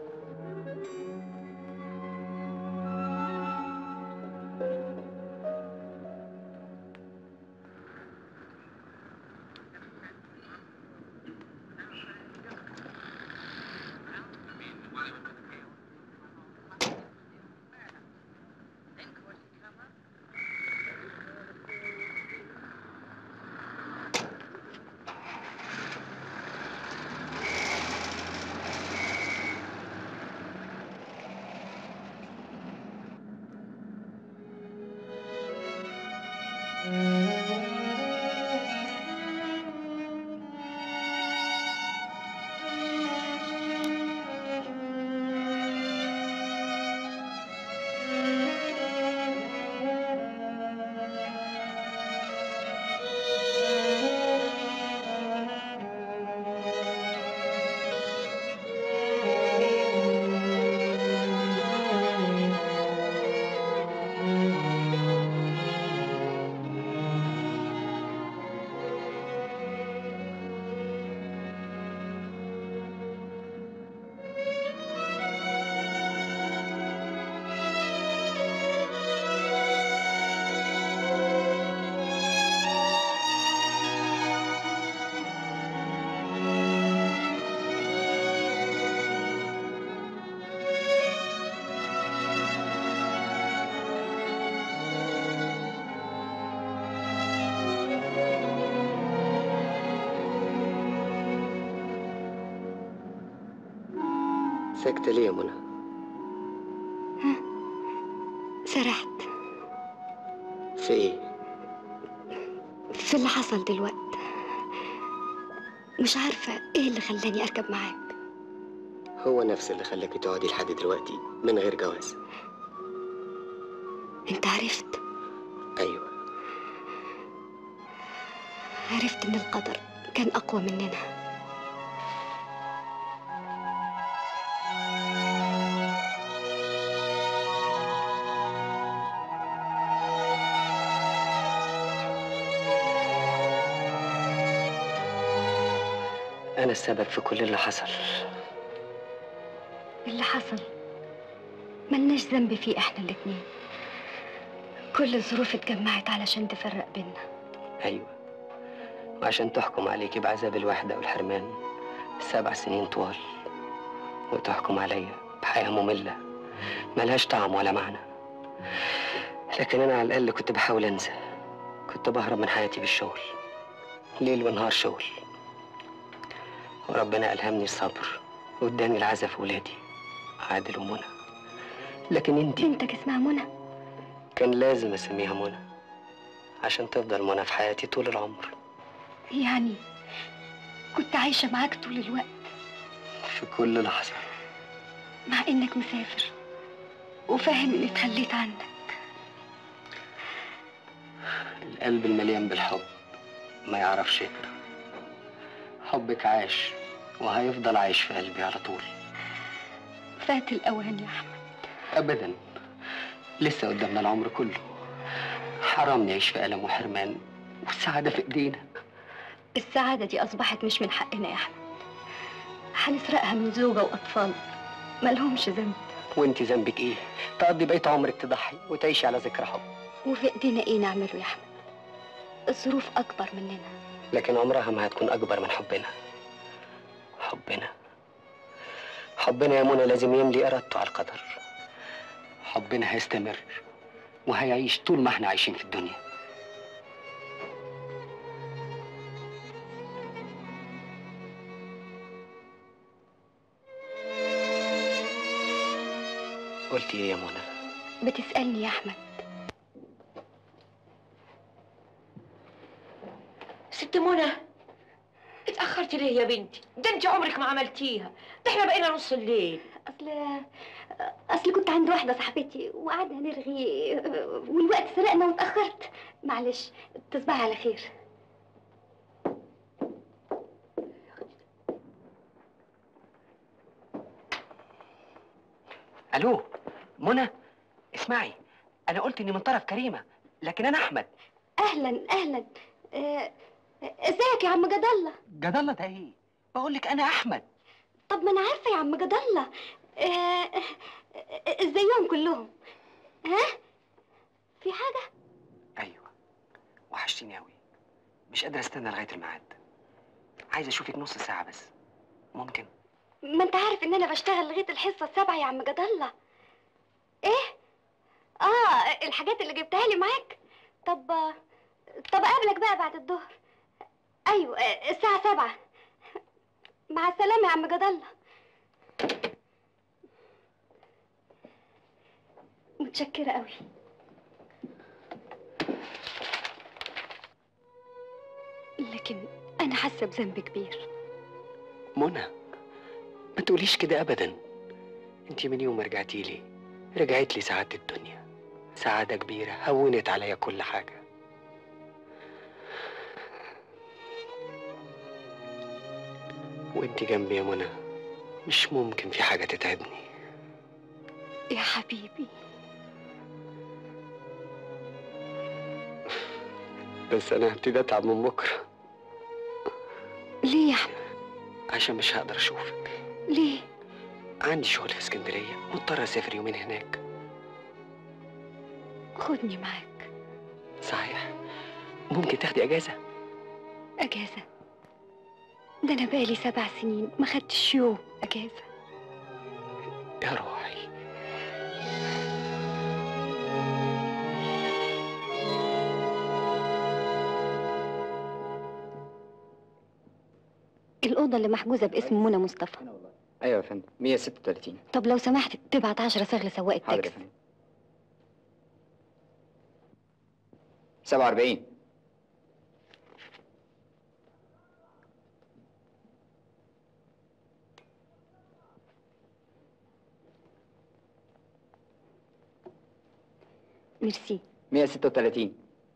ساكتة ليه يا منى؟ سرحت في ايه؟ في اللي حصل دلوقتي مش عارفة ايه اللي خلاني اركب معاك هو نفس اللي خلاكي تقعدي لحد دلوقتي من غير جواز انت عرفت ايوه عرفت ان القدر كان اقوى مننا انا السبب في كل اللي حصل اللي حصل ملناش ذنب فيه احنا الاتنين كل الظروف اتجمعت علشان تفرق بينا ايوه وعشان تحكم عليكي بعذاب الوحدة والحرمان سبع سنين طوال وتحكم عليا بحياة مملة ملهاش طعم ولا معنى لكن أنا على الأقل كنت بحاول أنسى كنت بهرب من حياتي بالشغل ليل ونهار شغل وربنا ألهمني الصبر واداني العزة في ولادي عادل ومنى لكن انتي بنتك اسمها منى كان لازم اسميها منى عشان تفضل منى في حياتي طول العمر يعني كنت عايشة معاك طول الوقت في كل لحظة مع انك مسافر وفاهم اني اتخليت عنك القلب المليان بالحب ما يعرفش يكره حبك عاش وهيفضل عايش في قلبي على طول فات الاوان يا احمد ابدا لسه قدامنا العمر كله حرام نعيش في الم وحرمان والسعاده في ايدينا السعادة دي أصبحت مش من حقنا يا أحمد هنسرقها من زوجة وأطفال مالهمش ذنب وانت ذنبك ايه تقضي بقيت عمرك تضحي وتعيشي على ذكرى حب وفي إيدينا إيه نعمله يا أحمد الظروف أكبر مننا لكن عمرها ما هتكون اكبر من حبنا حبنا حبنا يا منى لازم يملي ارادته على القدر حبنا هيستمر وهيعيش طول ما احنا عايشين في الدنيا قلتي ايه يا منى بتسألني يا أحمد ست منى اتأخرتي ليه يا بنتي؟ ده انت عمرك ما عملتيها، ده احنا بقينا نص الليل. أصل أصل كنت عند واحدة صاحبتي وقعدنا نرغي والوقت سرقنا واتأخرت معلش تصبحي على خير الو منى اسمعي انا قلت اني من طرف كريمه لكن انا احمد أهلا أهلا آه، ازيك يا عم جد الله جدالة ده ايه؟ بقول لك انا احمد طب ما انا عارفه يا عم جد الله آه، آه، ازيهم كلهم ها في حاجه ايوه وحشتيني قوي مش قادر استنى لغايه الميعاد عايز اشوفك نص ساعه بس ممكن ما انت عارف ان انا بشتغل لغايه الحصه السابعه يا عم جد الله ايه اه الحاجات اللي جبتها لي معاك طب طب اقابلك بقى بعد الظهر ايوه آه، الساعه سبعة مع السلامه يا عم جد الله متشكره قوي لكن انا حاسه بذنب كبير منى ما تقوليش كده ابدا انت من يوم ما رجعتي لي رجعت لي سعاده الدنيا سعاده كبيره هونت عليا كل حاجه وانت جنبي يا منى مش ممكن في حاجه تتعبني يا حبيبي بس انا هبتدي اتعب من بكره ليه يا احمد عشان مش هقدر اشوفك ليه عندي شغل في اسكندريه مضطر اسافر يومين هناك خدني معاك صحيح ممكن تاخدي اجازه اجازه ده انا بقالي سبع سنين ما خدتش يوم اجازه يا روحي الاوضه اللي محجوزه باسم منى مصطفى ايوه يا فندم 136 طب لو سمحت تبعت عشرة صاغ لسواق حاضر يا التاكسي فندم 47 ميرسي 136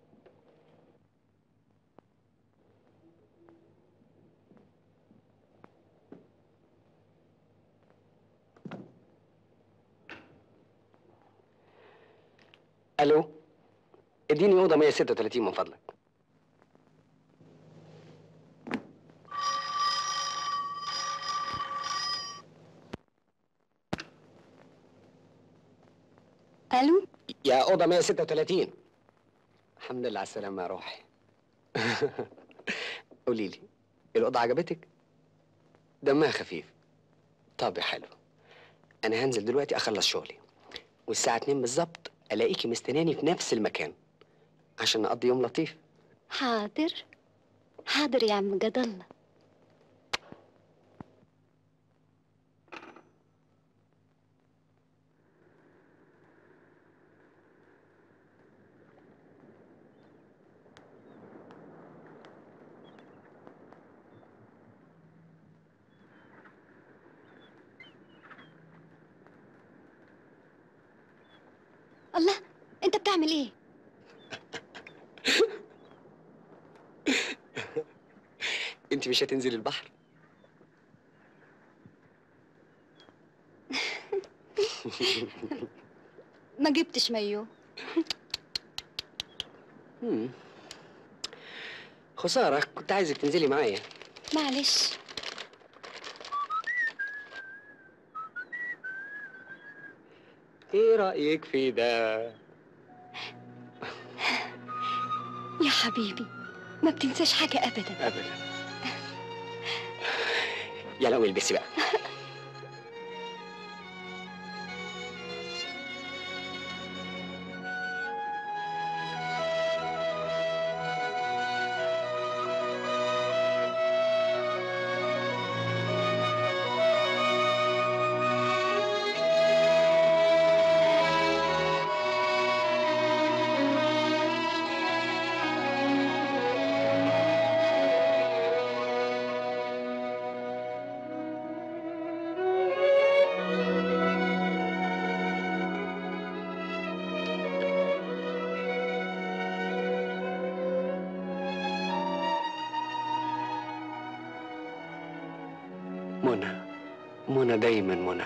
الو اديني اوضه 136 من فضلك الو يا اوضه 136 الحمد لله على السلامه يا روحي قولي لي الاوضه عجبتك دمها خفيف طب يا حلو انا هنزل دلوقتي اخلص شغلي والساعه 2 بالظبط الاقيكي مستناني في نفس المكان عشان نقضي يوم لطيف حاضر حاضر يا عم جد الله الله انت بتعمل ايه انت مش هتنزلي البحر ما جبتش مايو مم. خساره كنت عايزك تنزلي معايا معلش ايه رايك في ده يا حبيبي ما بتنساش حاجة أبدا ابدا يلا قومي البسي بقى منى منى دايما منى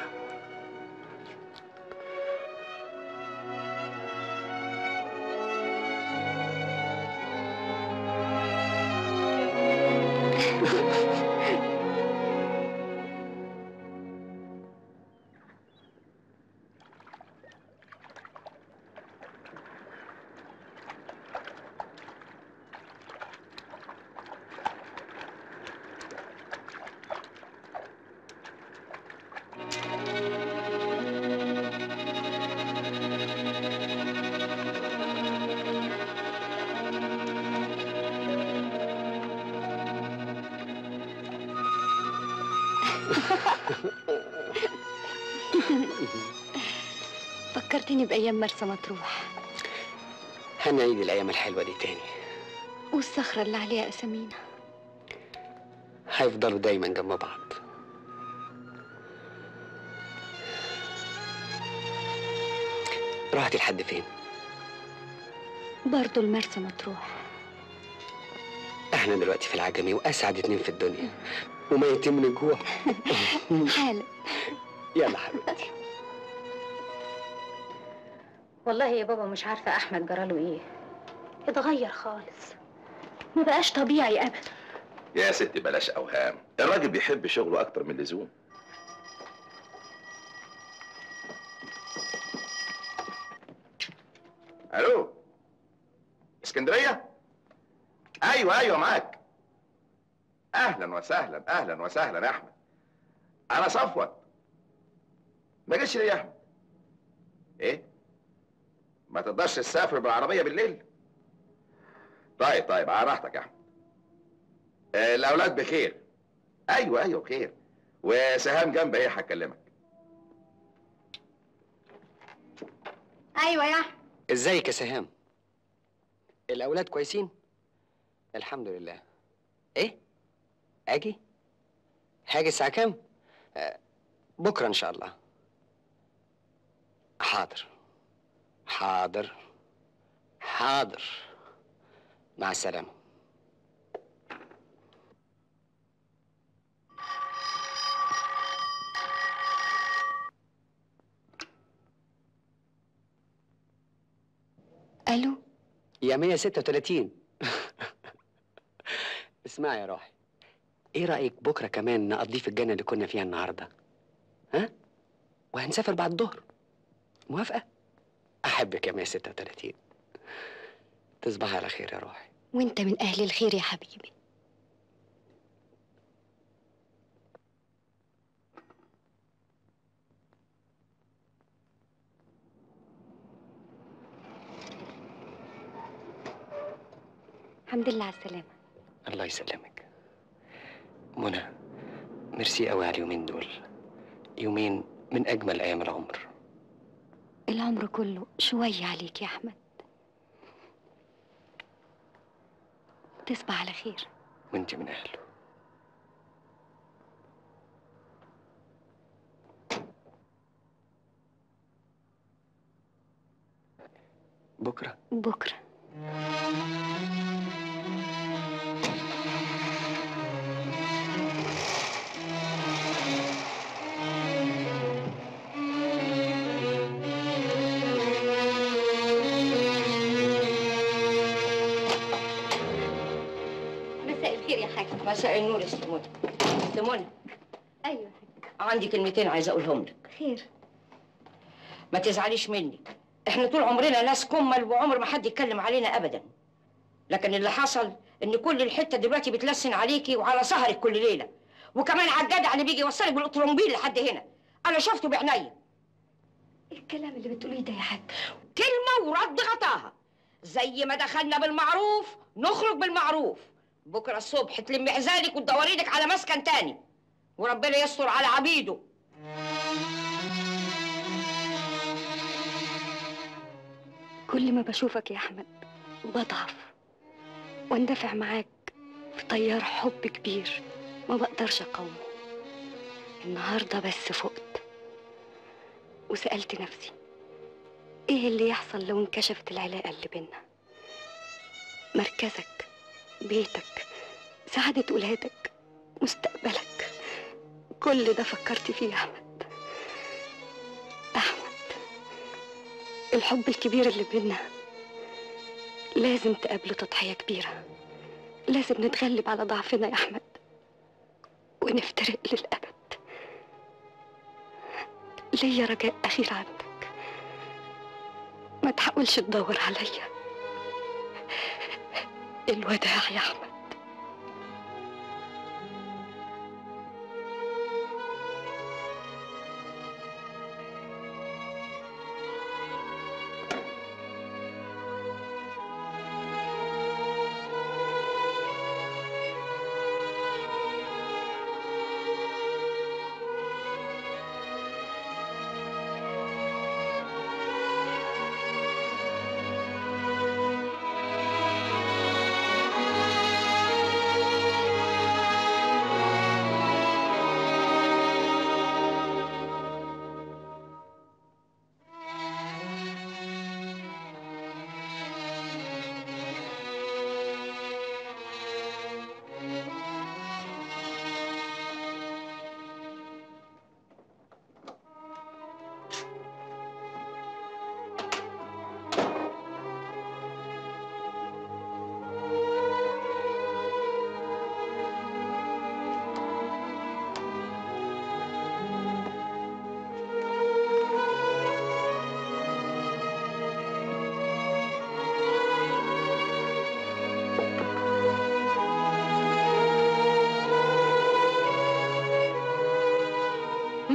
فكرتني بأيام مرسى مطروح هنعيد الأيام الحلوة دي تاني والصخرة اللي عليها أسامينا هيفضلوا دايما جنب بعض رحتي لحد فين؟ برضه المرسى مطروح احنا دلوقتي في العجمي واسعد اتنين في الدنيا وميتين من الجوع حالا يلا حبيبتي والله يا بابا مش عارفة أحمد جراله إيه اتغير خالص ما بقاش طبيعي أبدا يا ستي بلاش اوهام الراجل بيحب شغله اكتر من اللزوم الو اسكندريه ايوه ايوه معاك اهلا وسهلا اهلا وسهلا يا احمد انا صفوت ما جيتش ليه يا احمد ايه ما تقدرش تسافر بالعربيه بالليل طيب طيب على راحتك يا احمد آه، الاولاد بخير ايوه ايوه بخير وسهام جنب ايه هكلمك أيوة يا أحمد ازيك يا سهام الاولاد كويسين الحمد لله ايه اجي هاجي الساعه كام آه، بكره ان شاء الله حاضر حاضر حاضر مع السلامه ألو يا 136 اسمعي يا روحي ايه رايك بكره كمان نقضيه في الجنه اللي كنا فيها النهارده ها وهنسافر بعد الظهر موافقه احبك يا 136 تصبحي على خير يا روحي وانت من أهل الخير يا حبيبي الحمد لله على السلامة الله يسلمك منى ميرسي قوي على اليومين دول يومين من اجمل ايام العمر العمر كله شوية عليك يا أحمد تصبح على خير وانت من اهله بكره بكرة مساء الخير يا حاج مساء النور يا ست منى ست منى أيوة عندي كلمتين عايزه اقولهم لك خير ما تزعليش مني احنا طول عمرنا ناس كمل وعمر ما حد يتكلم علينا ابدا لكن اللي حصل ان كل الحته دلوقتي بتلسن عليكي وعلى سهرك كل ليله وكمان على الجدع اللي بيجي يوصلك بالاوتوموبيل لحد هنا انا شفته بعينيا إيه الكلام اللي بتقوليه ده يا حاج كلمه ورد غطاها زي ما دخلنا بالمعروف نخرج بالمعروف بكره الصبح تلمي عزالك وتدوري لك على مسكن تاني وربنا يستر على عبيده كل ما بشوفك يا أحمد بضعف واندفع معاك في تيار حب كبير ما بقدرش أقاومه النهاردة بس فقت وسألت نفسي إيه اللي يحصل لو انكشفت العلاقة اللي بينا مركزك بيتك سعادة ولادك مستقبلك كل ده فكرت فيه يا أحمد أحمد الحب الكبير اللي بينا لازم تقابله تضحية كبيرة لازم نتغلب على ضعفنا يا أحمد ونفترق للأبد ليا رجاء أخير عندك ما تحاولش تدور عليا الوداع يا أحمد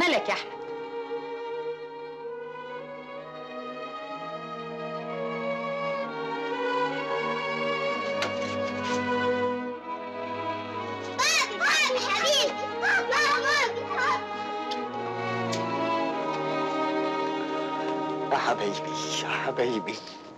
مالك يا احمد بابي حبيبي بابا يا حبايبي يا حبايبي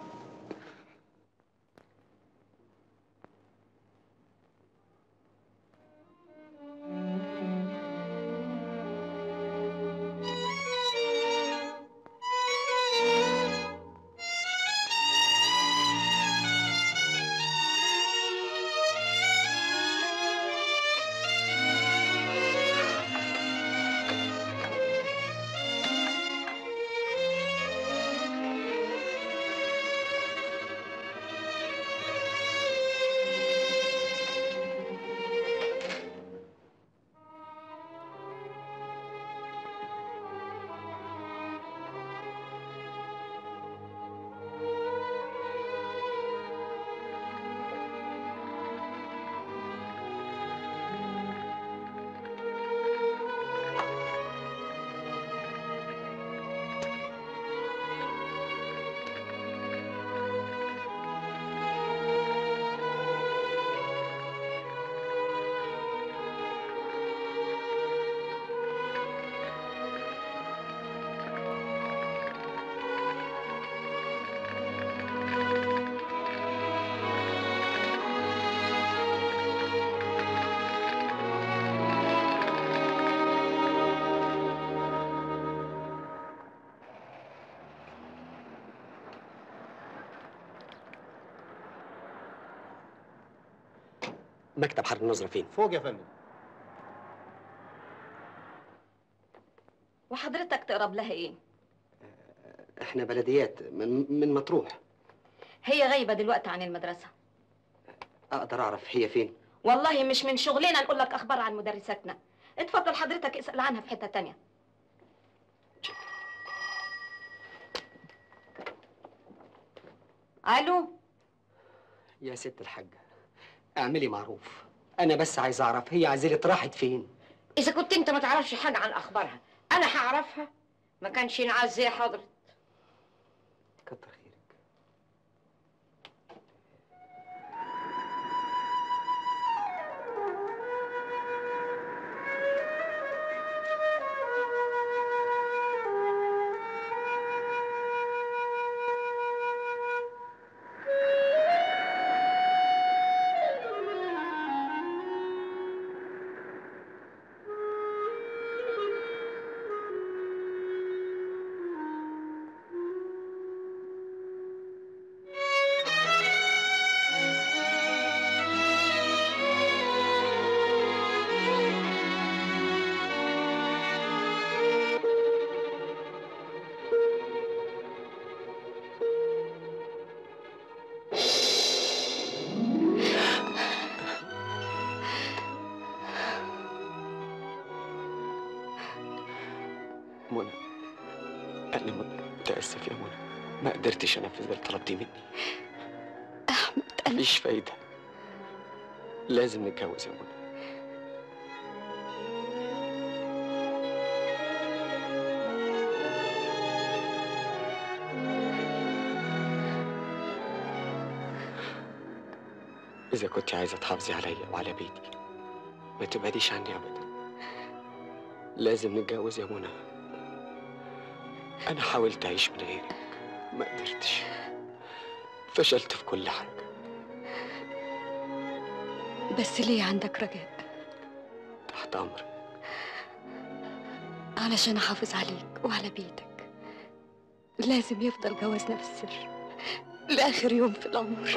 مكتب حرب النظرة فين؟ فوق يا فندم وحضرتك تقرب لها ايه احنا بلديات من من مطروح هي غايبه دلوقتي عن المدرسه اقدر اعرف هي فين؟ والله مش من شغلنا نقول لك اخبار عن مدرساتنا اتفضل حضرتك اسال عنها في حته تانية الو يا ست الحاجة اعملي معروف انا بس عايز اعرف هي عزيلة راحت فين؟ اذا كنت انت ما تعرفش حاجه عن اخبارها انا هعرفها ما كانش ينعز زي حضرتك كتر خيرك منى أنا متأسف يا منى ما قدرتش أنفذ اللي طلبتيه مني احمد مفيش فايدة لازم نتجوز يا منى إذا كنت عايزة تحافظي عليا وعلى بيتي ما تبعديش عني أبدا لازم نتجوز يا منى أنا حاولت أعيش من غيرك ما قدرتش فشلت في كل حاجة بس ليه عندك رجاء تحت أمرك علشان احافظ عليك وعلى بيتك لازم يفضل جوازنا في السر لاخر يوم في العمر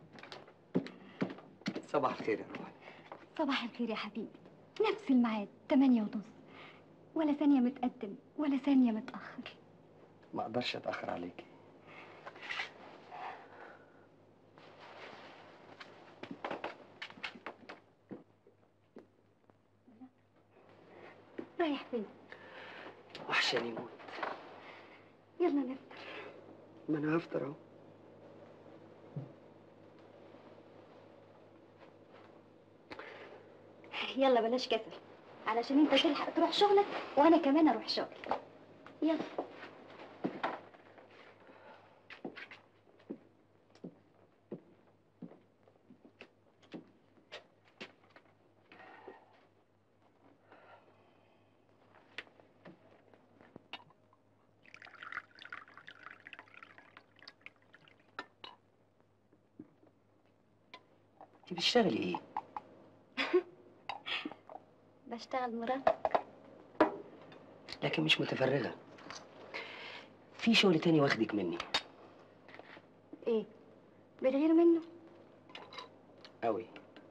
صباح الخير يا روحي صباح الخير يا حبيبي نفس الميعاد تمانية ونص ولا ثانية متقدم ولا ثانية متأخر ما اقدرش اتاخر عليكي رايح فين؟ وحشاني موت يلا نفطر ما انا هفطر اهو يلا بلاش كسل علشان انت تلحق تروح شغلك وانا كمان اروح شغل يلا انت بتشتغلي ايه بشتغل مراتب لكن مش متفرغه في شغل تاني واخدك مني ايه بتغير منه قوي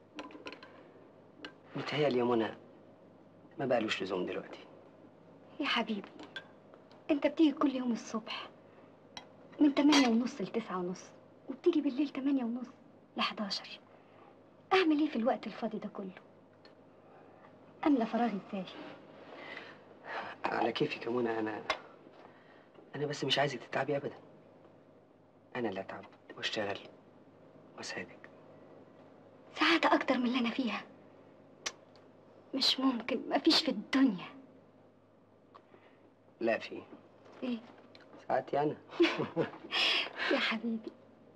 متهيألي يا منى ما بقالوش لزوم دلوقتي يا حبيبي انت بتيجي كل يوم الصبح من تمانية ونص لتسعة ونص وبتيجي بالليل تمانية ونص لحداشر اعمل ايه في الوقت الفاضي ده كله املى فراغي ازاي على كيفك يا منى انا انا بس مش عايزك تتعبي ابدا انا اللي اتعب واشتغل واساعدك سعادة اكتر من اللي انا فيها مش ممكن مفيش في الدنيا لا في ايه ساعتي انا يا حبيبي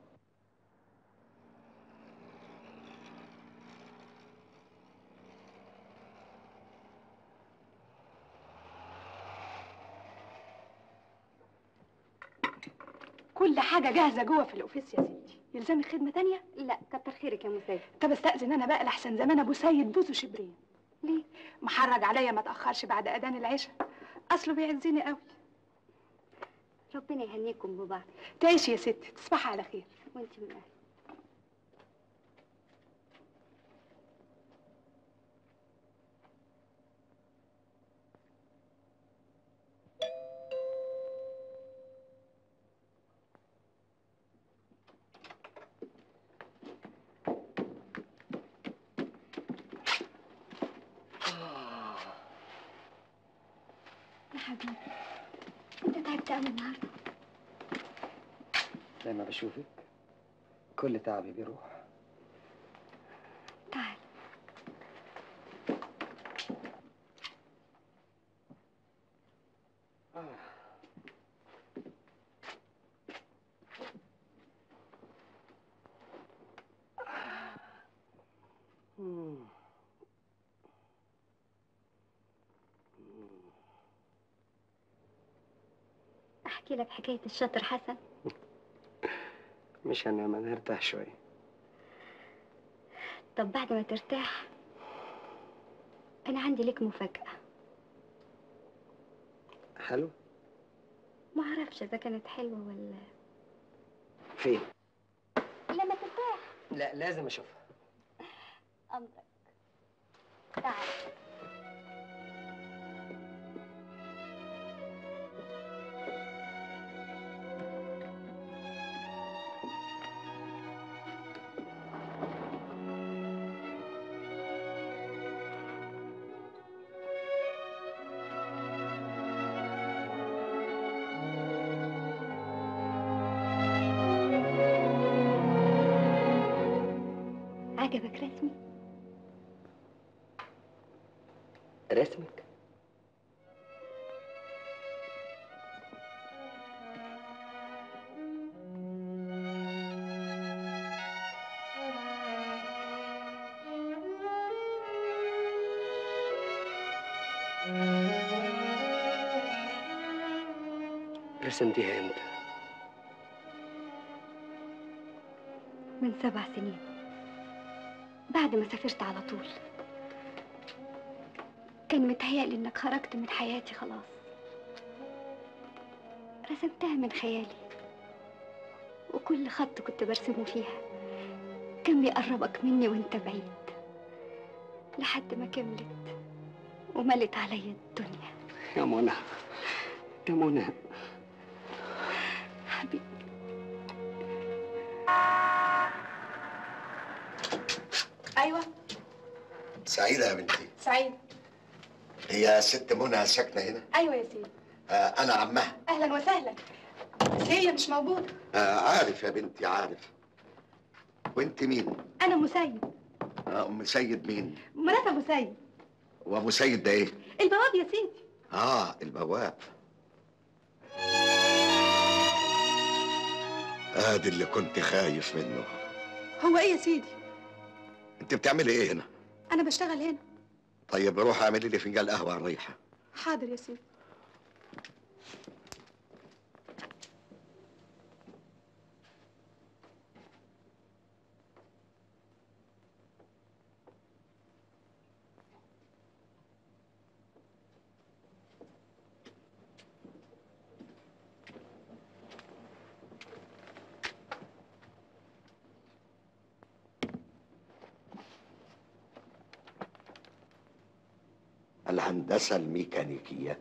كل حاجة جاهزة جوه في الأوفيس يا ستي يلزمك خدمة تانية؟ لا كتر خيرك يا مساعد طب استأذن أنا بقى لحسن زمان أبو سيد بوسو شبرين ليه؟ محرج عليا ما تأخرش بعد أذان العشاء أصله بيعزني قوي ربنا يهنيكم ببعض تعيشي يا ستي تصبحي على خير وانت من أهل يا حبيبي انت تعبت قوي النهارده لما بشوفك كل تعبي بيروح تعال احكي لك حكايه الشاطر حسن مش هنام انا هرتاح شويه طب بعد ما ترتاح انا عندي لك مفاجاه حلو ما اعرفش اذا كانت حلوه ولا فين لما ترتاح لا لازم اشوفها امرك تعال عجبك رسمي رسمك رسمتيها امتى من سبع سنين بعد ما سافرت على طول كان متهيألي انك خرجت من حياتي خلاص رسمتها من خيالي وكل خط كنت برسمه فيها كان بيقربك مني وانت بعيد لحد ما كملت وملت عليا الدنيا يا منى يا منى حبيبي ايوه سعيدة يا بنتي سعيد هي ست منى ساكنة هنا ايوه يا سيدي آه أنا عمها اهلا وسهلا بس هي مش موجوده آه عارف يا بنتي عارف وانت مين؟ انا مسيد آه أم سيد مين؟ مرات ابو سيد وأبو سيد ده إيه؟ البواب يا سيدي آه البواب ادي اللي كنت خايف منه هو ايه يا سيدي انت بتعملي ايه هنا انا بشتغل هنا طيب روح اعملي لي فنجان قهوه على الريحه حاضر يا سيدي الهندسه الميكانيكيه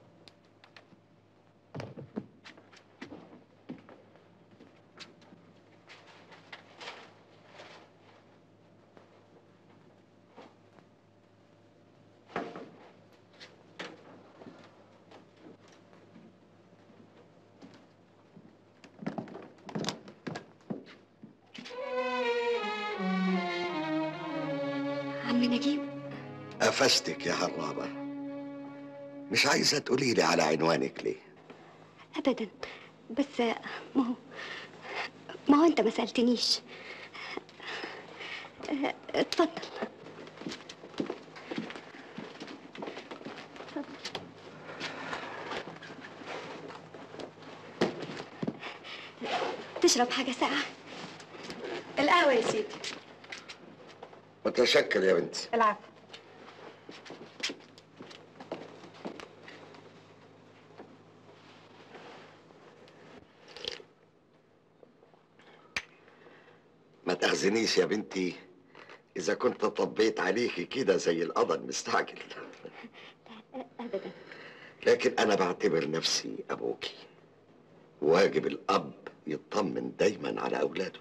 عم نجيب قفشتك يا هرابه مش عايزه تقولي لي على عنوانك ليه ابدا بس ما هو ما هو انت ما سالتنيش اه، اتفضل تشرب حاجه ساقعه القهوه يا سيدي متشكر يا بنتي العفو ما تأخذنيش يا بنتي إذا كنت طبيت عليكي كده زي القضا المستعجل ابدا لكن أنا بعتبر نفسي أبوكي واجب الأب يطمن دايما على أولاده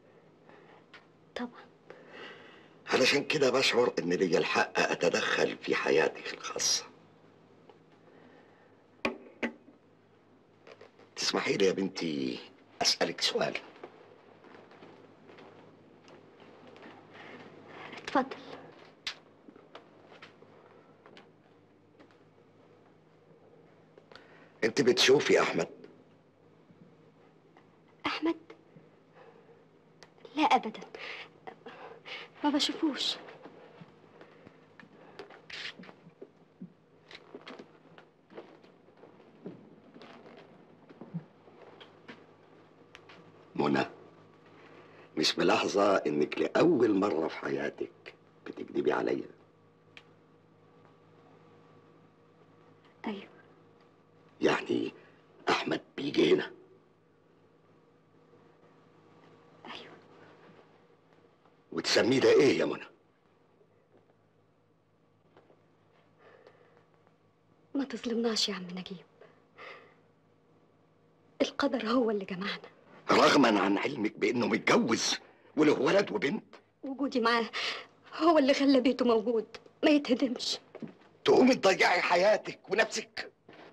طبعا علشان كده بشعر إن ليا الحق أتدخل في حياتك الخاصة تسمحي لي يا بنتي أسألك سؤال اتفضل أنت بتشوفي أحمد احمد لا ابدا ما بشوفوش منى مش ملاحظة إنك لأول مرة في حياتك بتكذبي عليا ايوه يعني أحمد بيجي هنا ايوه وتسميه ده إيه يا منى؟ ما تظلمناش يا عم نجيب القدر هو اللي جمعنا رغما عن علمك بإنه متجوز وله ولد وبنت وجودي معاه هو اللي خلى بيته موجود ما يتهدمش تقومي تضيعي حياتك ونفسك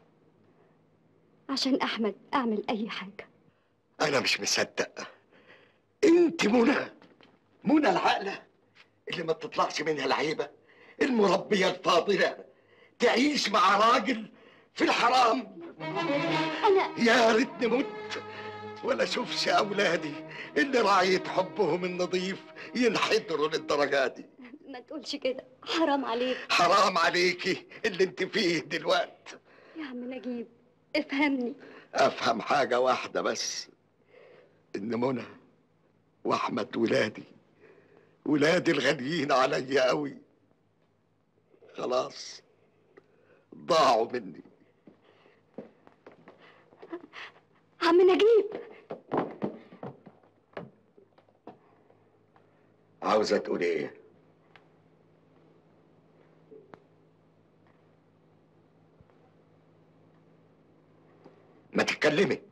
عشان احمد اعمل اي حاجه أنا مش مصدق أنت منى منى العاقلة اللي ما بتطلعش منها العيبة المربية الفاضلة تعيش مع راجل في الحرام أنا يا ريتني مت ولا اشوفش أولادي اللي راعية حبهم النظيف ينحدروا للدرجة دي ما تقولش كده حرام عليك حرام عليكي اللي انت فيه دلوقتي يا عم نجيب افهمني افهم حاجة واحدة بس ان منى واحمد ولادي ولادي الغاليين عليا قوي خلاص ضاعوا مني عم نجيب عاوزة تقولي ايه اتكلمي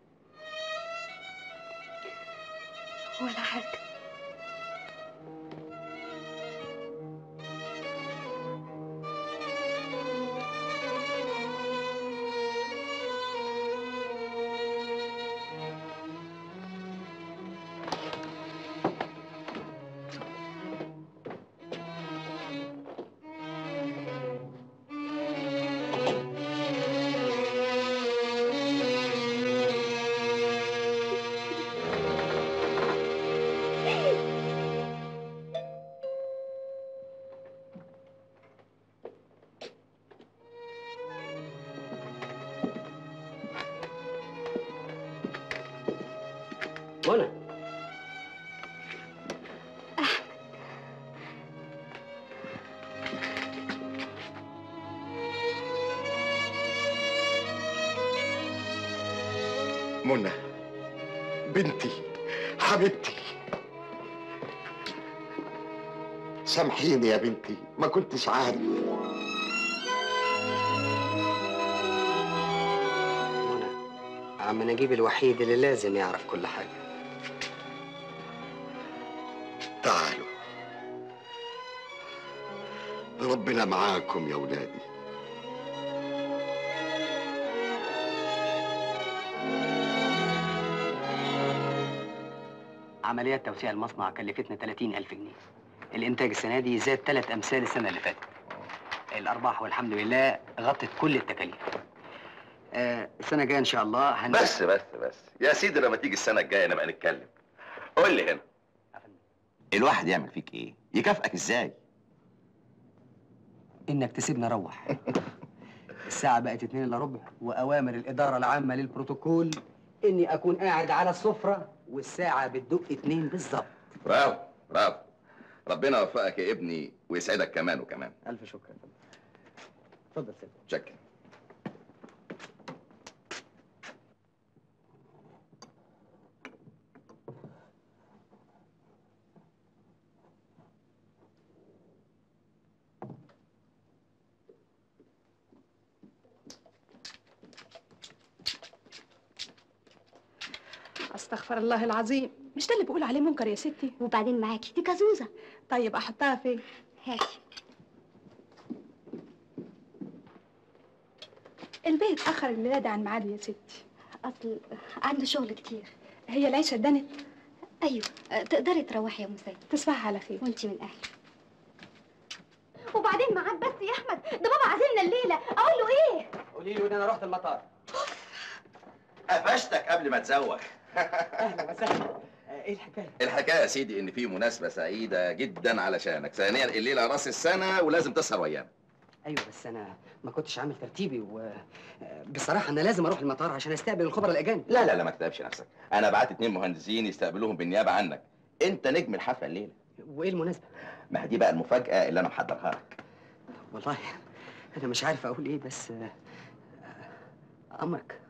ولا حاجة منى منى بنتي حبيبتي سامحيني يا بنتي ما كنتش عارف عم نجيب الوحيد اللي لازم يعرف كل حاجة تعالوا ربنا معاكم يا ولادي عمليات توسيع المصنع كلفتنا 30 ألف جنيه الإنتاج السنة دي زاد ثلاث أمثال السنة اللي فاتت الأرباح والحمد لله غطت كل التكاليف آه السنة الجاية إن شاء الله هن... بس بس بس يا سيدي لما تيجي السنه الجايه نبقى نتكلم قول لي هنا الواحد يعمل فيك ايه يكافئك ازاي إنك تسيبني أروح الساعة بقت اتنين إلا ربع وأوامر الإدارة العامة للبروتوكول إني أكون قاعد على السفرة والساعة بتدق اتنين بالظبط برافو برافو ربنا يوفقك يا ابني ويسعدك كمان وكمان ألف شكر يا فندم اتفضل سيدي شكرا استغفر الله العظيم مش ده اللي بقول عليه منكر يا ستي وبعدين معاكي دي كازوزة طيب احطها فين هاتي البيت اتاخر الولاده عن ميعاده يا ستي اصل عنده شغل كتير هي العيشه اتدنت ايوه أه، تقدري تروحي يا مسيد تصبحي على خير وانتي من اهلي وبعدين معاك بس يا احمد ده بابا عازمنا الليله اقول له ايه قولي له إن أنا رحت المطار قفشتك قبل ما تزوغ أهلا وسهلا إيه الحكاية؟ الحكايه يا سيدي ان في مناسبه سعيده جدا علشانك ثانيا الليله راس السنه ولازم تسهر ويانا أيوه بس أنا ما كنتش عامل ترتيبي و بصراحة أنا لازم أروح المطار عشان أستقبل الخبراء الأجانب لا لا لا ما تتعبش نفسك انا بعت اتنين مهندسين يستقبلوهم بالنيابه عنك انت نجم الحفله الليله وإيه المناسبة؟ ما هي دي بقى المفاجاه اللي انا محضرها لك والله أنا مش عارف أقول إيه بس آه، آه، أمرك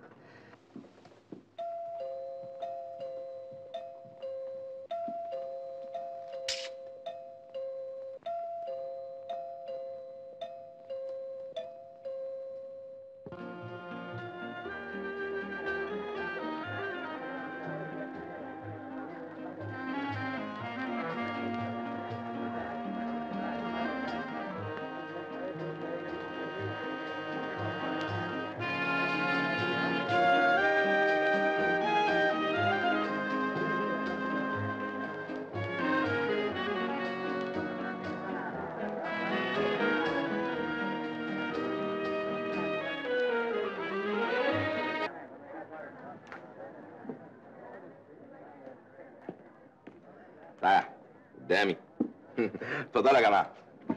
تعال قدامي اتفضلوا يا جماعه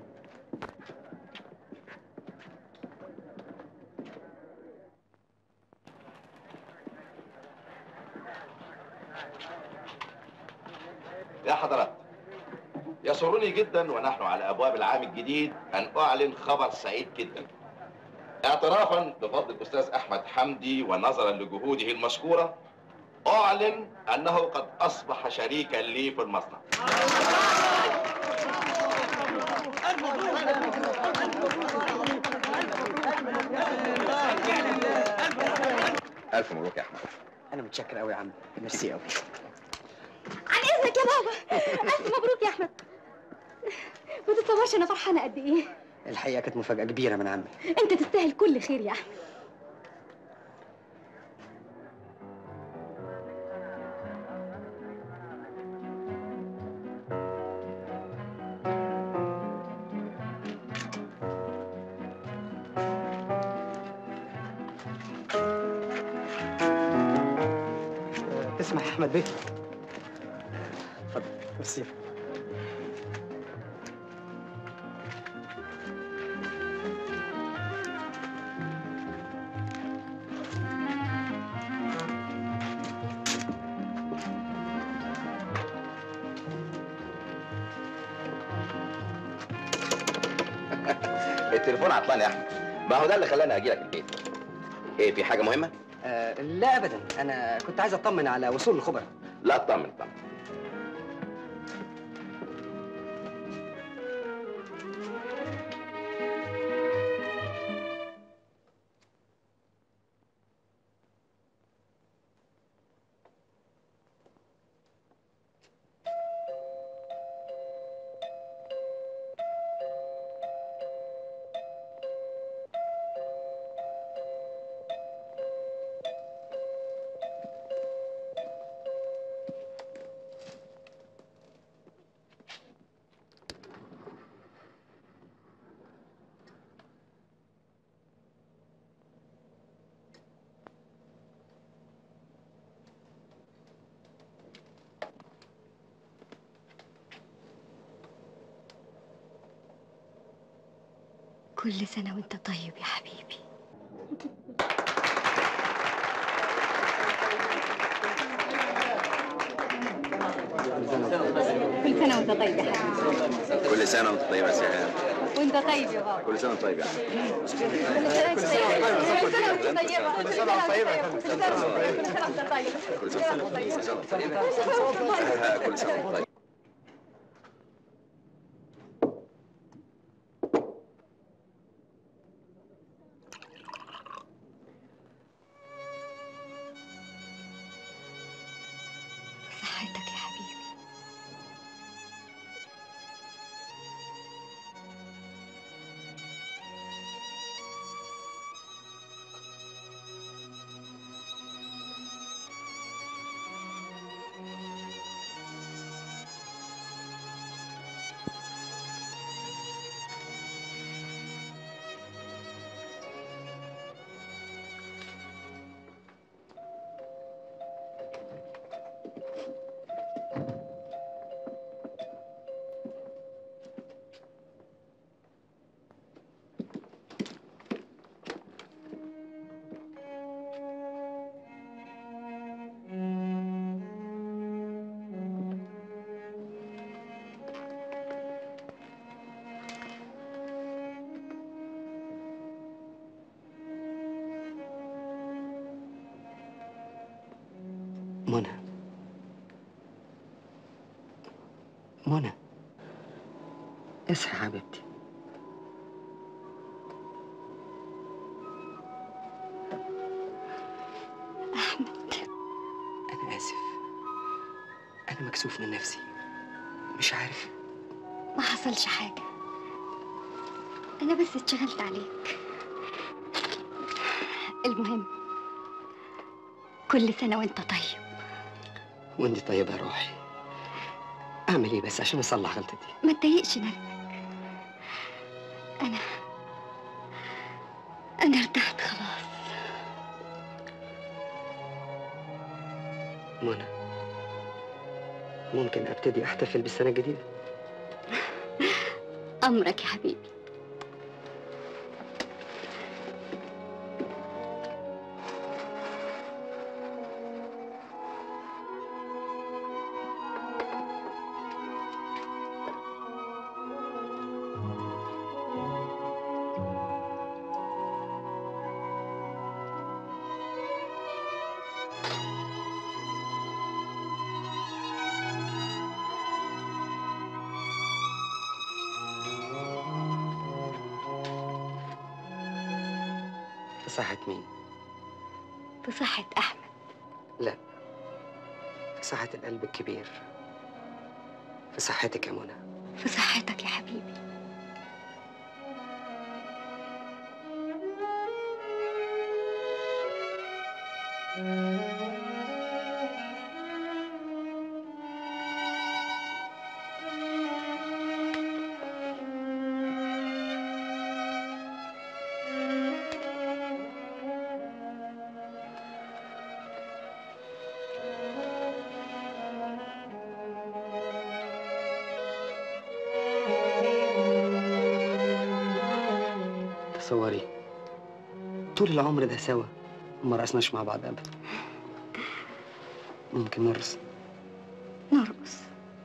يا حضرات يسرني جدا ونحن على ابواب العام الجديد ان اعلن خبر سعيد جدا اعترافا بفضل الاستاذ احمد حمدي ونظرا لجهوده المشكوره اعلن انه قد اصبح شريكا لي في المصنع الف مبروك يا احمد انا متشكر قوي يا عم ميرسي قوي عن اذنك يا بابا الف مبروك يا احمد ما تتصورش انا فرحانه قد ايه الحقيقه كانت مفاجاه كبيره من عمي انت تستاهل كل خير يا احمد اسمع يا احمد بيه اتفضل ميرسي التليفون عطلان يا احمد ما هو ده اللي خلاني اجي لك البيت ايه في حاجه مهمه آه لا ابدا انا كنت عايز اطمن على وصول الخبراء لا اطمن اطمن كل سنة وانت طيب يا حبيبي كل سنه وانت طيب يا حبيبي كل سنه وانت طيب يا سهام وانت طيب يا بابا كل سنه وانت طيب يا احمد كل سنه وانت طيب كل سنه وانت طيبه كل سنه وانت طيبه كل سنه وانت طيب كل سنه وانت طيب كل سنه وانت طيب كل سنه وانت طيب صحتك يا حبيبي منى منى اصحي حبيبتي أنا آسف أنا مكسوف من نفسي مش عارف ما حصلش حاجة أنا بس اتشغلت عليك المهم كل سنة وانت طيب وأنت طيبة يا روحي أعمل إيه بس عشان أصلح غلطتي ما تضايقش نفسك أنا أنا ارتحت خلاص منى ممكن أبتدي أحتفل بالسنة الجديدة أمرك يا حبيبي صحة مين؟ في صحة أحمد لا في صحة القلب الكبير في صحتك يا منى في صحتك يا حبيبي تصوري طول العمر ده سوا وما رقصناش مع بعض ابدا ممكن نرقص نرقص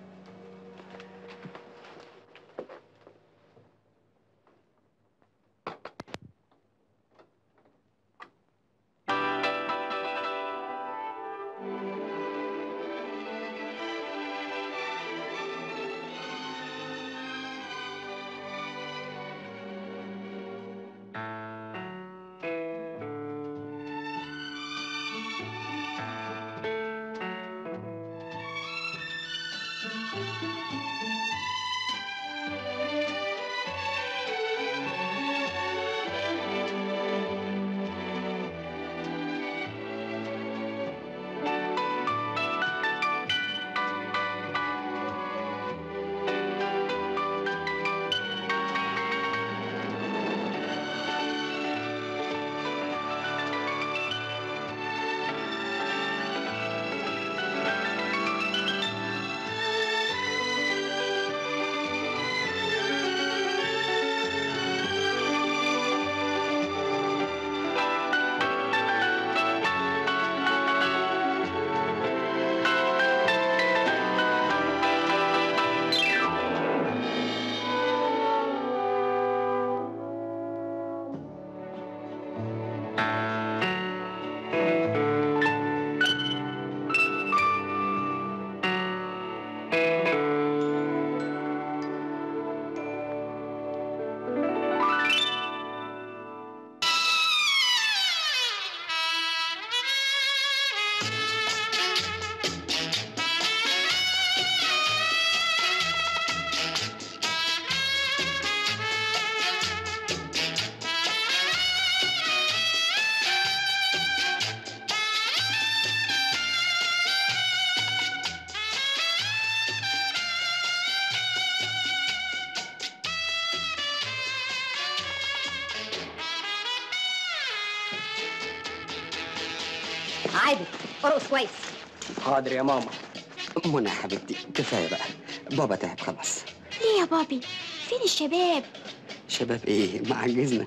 عادل ارقص كويس حاضر يا ماما منى يا حبيبتي كفايه بقى بابا تعب خلاص ليه يا بابي فين الشباب شباب ايه ما عجزنا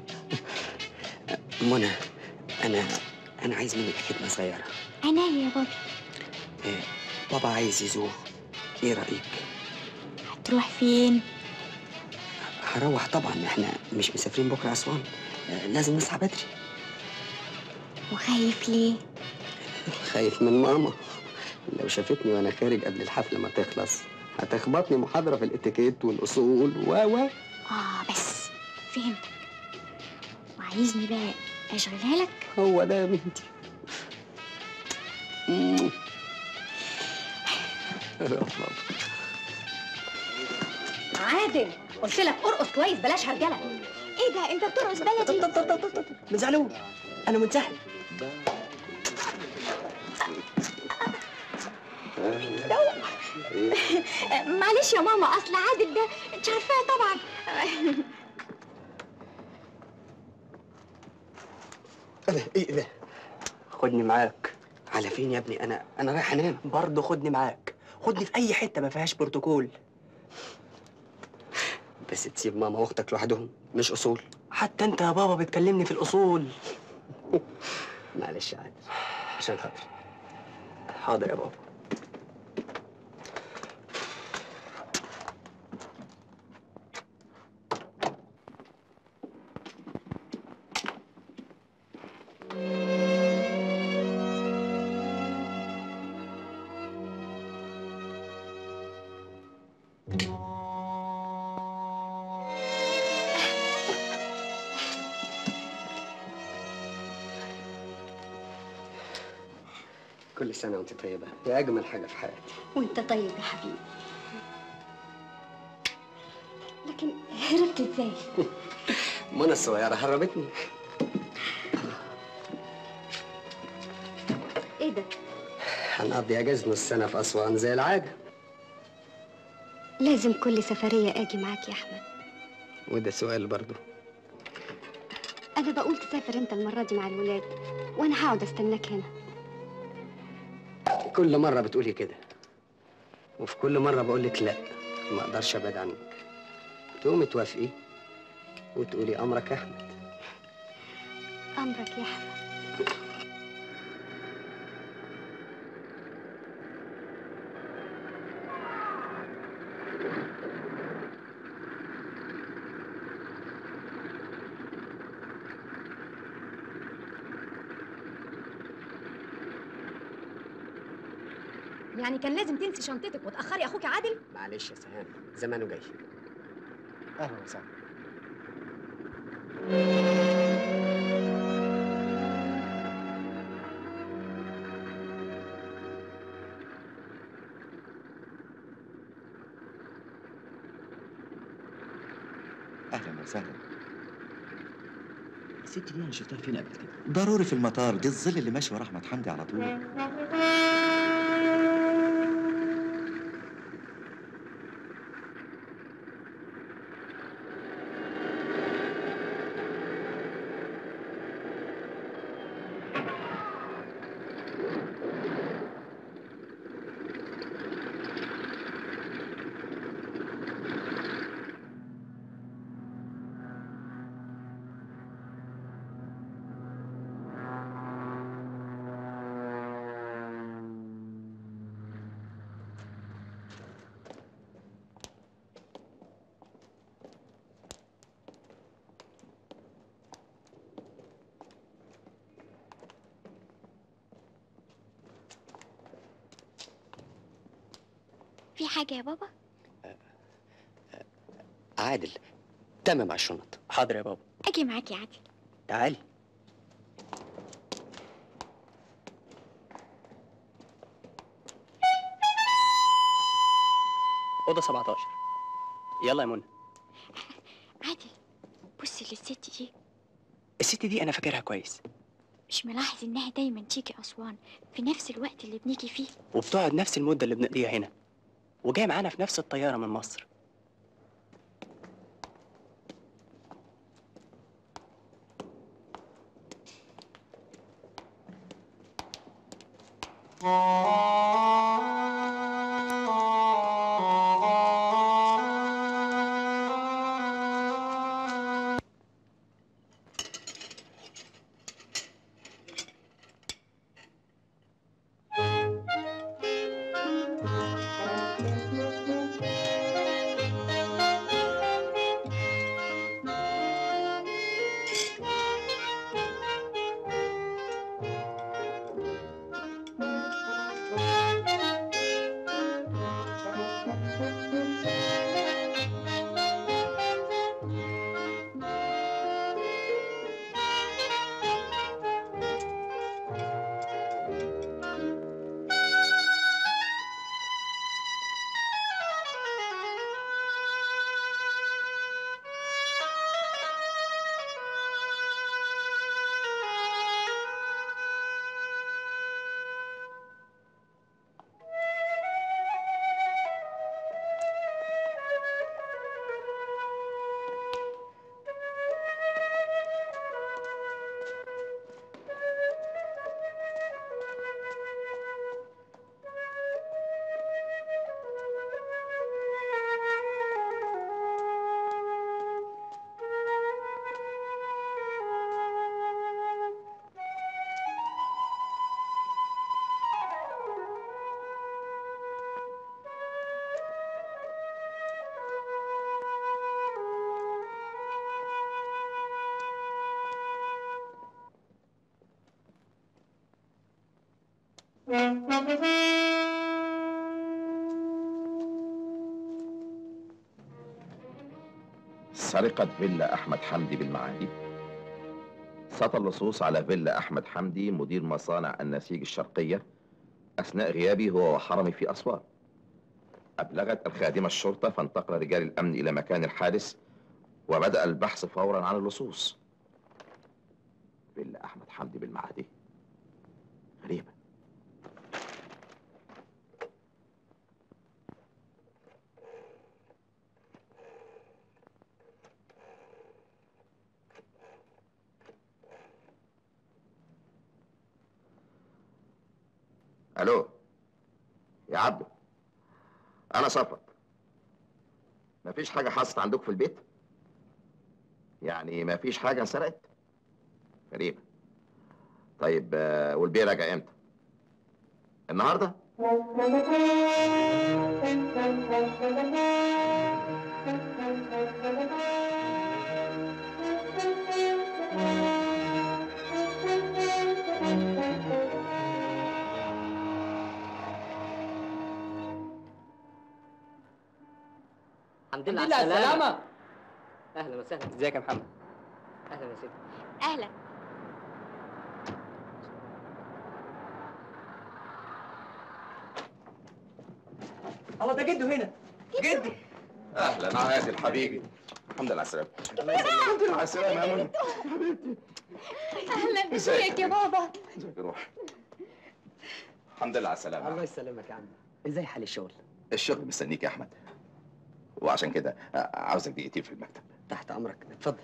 منى انا انا عايز منك خدمه صغيره عناية يا بابي إيه بابا عايز يزور ايه رايك هتروح فين هروح طبعا احنا مش مسافرين بكره اسوان آه، لازم نصحى بدري وخايف ليه خايف من ماما لو شافتني وانا خارج قبل الحفله ما تخلص هتخبطني محاضره في الاتيكيت والاصول و و اه بس فهمتك وعايزني بقى اشغلها لك هو ده يا بنتي مم. عادل قلت لك ارقص كويس بلاش هرجله ايه ده انت بترقص بلدي ما تزعلوش انا منسحب معلش يا ماما اصل عادل ده انت عارفاه طبعا ايه ايه ده خدني معاك على فين يا ابني انا انا رايح انام برضه خدني معاك خدني في اي حته ما فيهاش بروتوكول بس تسيب ماما واختك لوحدهم مش اصول حتى انت يا بابا بتكلمني في الاصول معلش عادي عشان خاطري حاضر يا بابا كل سنة وانت طيبة يا أجمل حاجة في حياتي وانت طيب يا حبيبي لكن هربت ازاي منى الصغيرة هربتني ايه ده هنقضي أجازة نص سنة في أسوان زي العادة لازم كل سفرية اجي معاك يا احمد وده سؤال برضه انا بقول تسافر انت المرة دي مع الولاد وانا هقعد استناك هنا كل مرة بتقولي كده وفي كل مرة بقول لك لا ما أقدرش أبعد عنك تقومي توافقي وتقولي أمرك يا أحمد امرك يا احمد يعني كان لازم تنسي شنطتك وتأخري أخوك عادل؟ معلش يا سهام زمانه جاي اهلا وسهلا اهلا وسهلا الست دي انا شفتها فين قبل كده ضروري في المطار دي الظل اللي ماشي ورا احمد حمدي على طول في حاجة يا بابا عادل تمام على الشنط حاضر يا بابا اجي معاك يا عادل تعالي أوضة 17 يلا يا منى عادل بص للست دي الست دي أنا فاكرها كويس مش ملاحظ انها دايما تيجي اسوان في نفس الوقت اللي بنيجي فيه وبتقعد نفس المدة اللي بنقضيها هنا وجاية معانا في نفس الطيارة من مصر سرقة فيلا أحمد حمدي بالمعادي سطى اللصوص على فيلا أحمد حمدي مدير مصانع النسيج الشرقية أثناء غيابي هو وحرمي في أسوان أبلغت الخادمة الشرطة فانتقل رجال الأمن إلى مكان الحادث وبدأ البحث فورا عن اللصوص فيلا أحمد حمدي بالمعادي غريبة الو يا عبده انا صفت مفيش حاجه حصلت عندك في البيت يعني مفيش حاجه انسرقت غريبه طيب آه، والبيه راجع امتى النهارده الحمد لله الحمد على لله على السلامة السلامة. أهلا وسهلا ازيك يا محمد أهلا يا سيدي اهلا الله ده جده هنا جده اهلا عادل حبيبي الحمد لله على السلامه الحمد لله على السلامه يا منى اهلا ازيك ازيك يا بابا ازيك يا روح الحمد لله على السلامه الله يسلمك يا عم ازاي حال الشغل الشغل مستنيك يا احمد وعشان كده آه، عاوزك دقيقتين في المكتب تحت أمرك اتفضل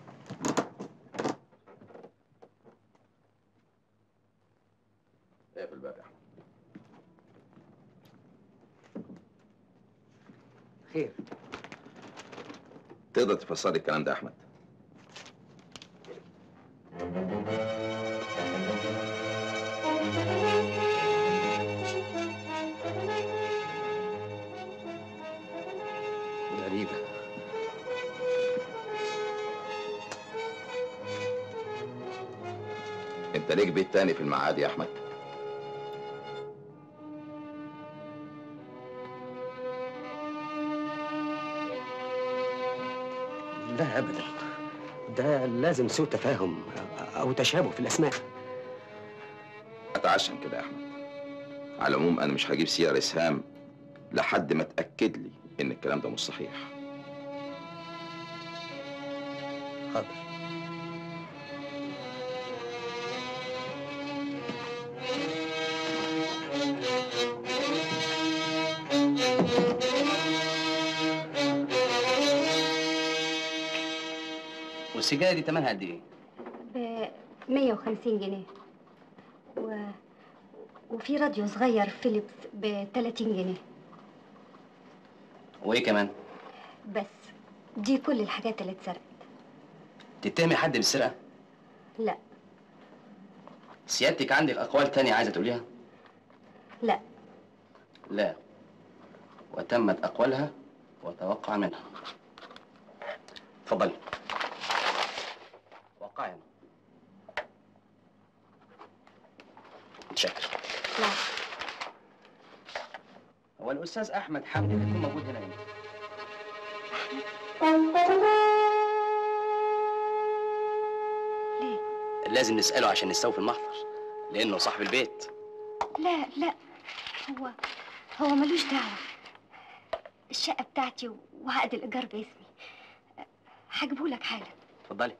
اقفل الباب يا احمد خير تقدر تفسر لي الكلام ده يا احمد غريبة انت ليك بيت تاني في المعادي يا احمد لا أبدا ده لازم سوء تفاهم أو تشابه في الأسماء اتعشم كده يا احمد على العموم انا مش هجيب سيره لاسهام لحد ما تاكد لي ان الكلام ده مش صحيح حاضر والسجاير دي تمنها قد ايه؟ ب 150 جنيه و... وفي راديو صغير فيليبس ب 30 جنيه وايه كمان؟ بس دي كل الحاجات اللي اتسرقت تتهمي حد بالسرقه؟ لا سيادتك عندك اقوال تانية عايزه تقوليها؟ لا لا وتمت اقوالها وتوقع منها اتفضلي وقعي هنا. متشكر لا هو الاستاذ احمد حمدي اللي يكون موجود هنا امتى؟ ليه؟ لازم نساله عشان نستوفي المحضر لانه صاحب البيت لا لا هو هو ملوش دعوة الشقة بتاعتي وعقد الإيجار باسمي هجيبهولك حالا اتفضلي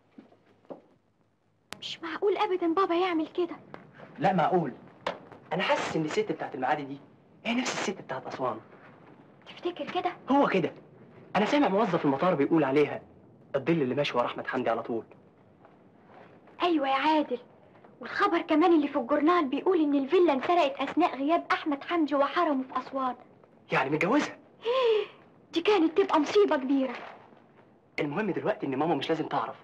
مش معقول ابدا بابا يعمل كده لا معقول انا حاسس ان الست بتاعت المعادي دي هي نفس الست بتاعت اسوان تفتكر كده هو كده انا سامع موظف المطار بيقول عليها الظل اللي ماشي ورا احمد حمدي على طول ايوه يا عادل والخبر كمان اللي في الجورنال بيقول ان الفيلا انسرقت اثناء غياب احمد حمدي وحرمه في اسوان يعني متجوزها دي كانت تبقى مصيبه كبيره المهم دلوقتي ان ماما مش لازم تعرف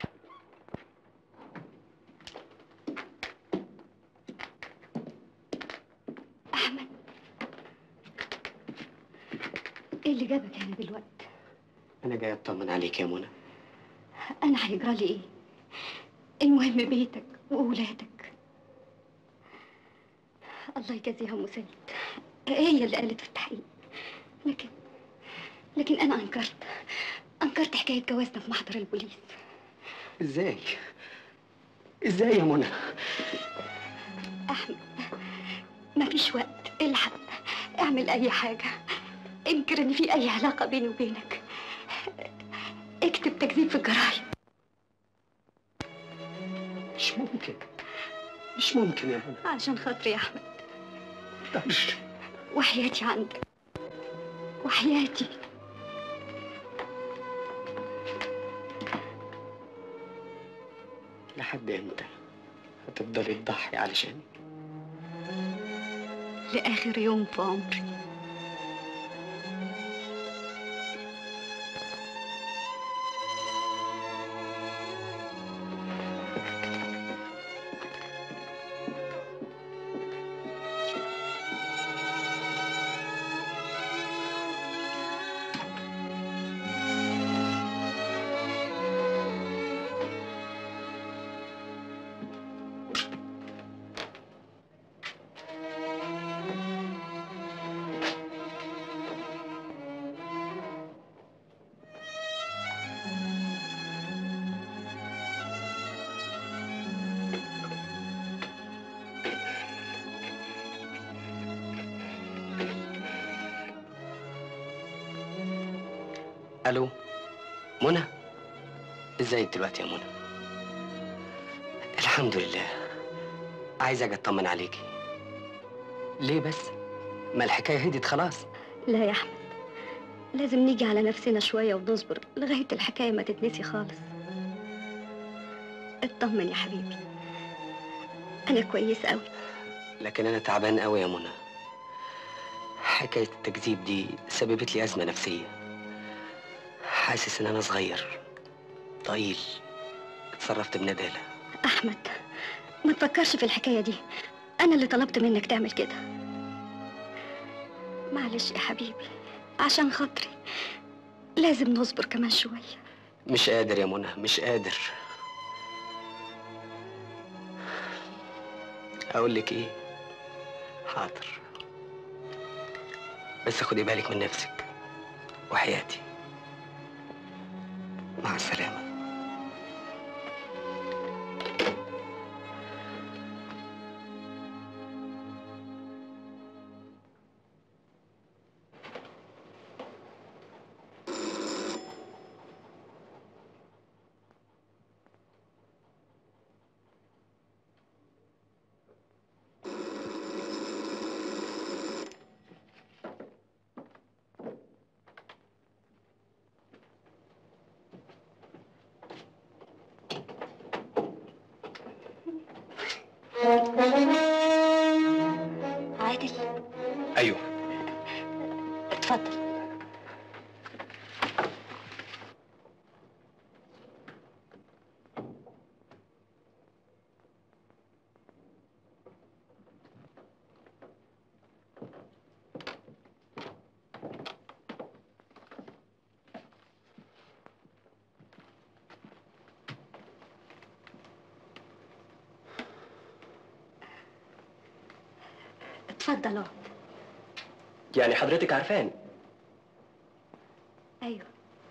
ايه اللي جابك هنا دلوقتي أنا جاي أطمن عليك يا منى انا هيجرى لي ايه المهم بيتك واولادك الله يجازيها ام سيد هي اللي قالت في التحقيق لكن لكن انا انكرت انكرت حكايه جوازنا في محضر البوليس إزاي؟ إزاي يا منى؟ احمد مفيش وقت الحق اعمل اي حاجة انكر ان في اي علاقة بيني وبينك اكتب تكذيب في الجرايد مش ممكن مش ممكن يا منى عشان خاطري يا احمد مقدرش وحياتي عندك وحياتي لحد امتى هتفضلي تضحي علشاني لاخر يوم في عمري الو منى ازيك دلوقتي يا منى الحمد لله عايز اجي اطمن عليكي ليه بس ما الحكايه هديت خلاص لا يا احمد لازم نيجي على نفسنا شوية ونصبر لغاية الحكاية ما تتنسي خالص اطمن يا حبيبي أنا كويس أوي لكن انا تعبان قوي يا منى حكايه التكذيب دي سببت لي ازمه نفسيه حاسس ان انا صغير طويل اتصرفت بندالة أحمد ما تفكرش في الحكاية دي أنا اللي طلبت منك تعمل كده معلش يا حبيبي عشان خاطري لازم نصبر كمان شوية مش قادر يا منى مش قادر اقول لك ايه حاضر بس خدي بالك من نفسك وحياتي مع السلامه عادل ايوه اتفضل اتفضل اقعد يعني حضرتك عارفاني ايوه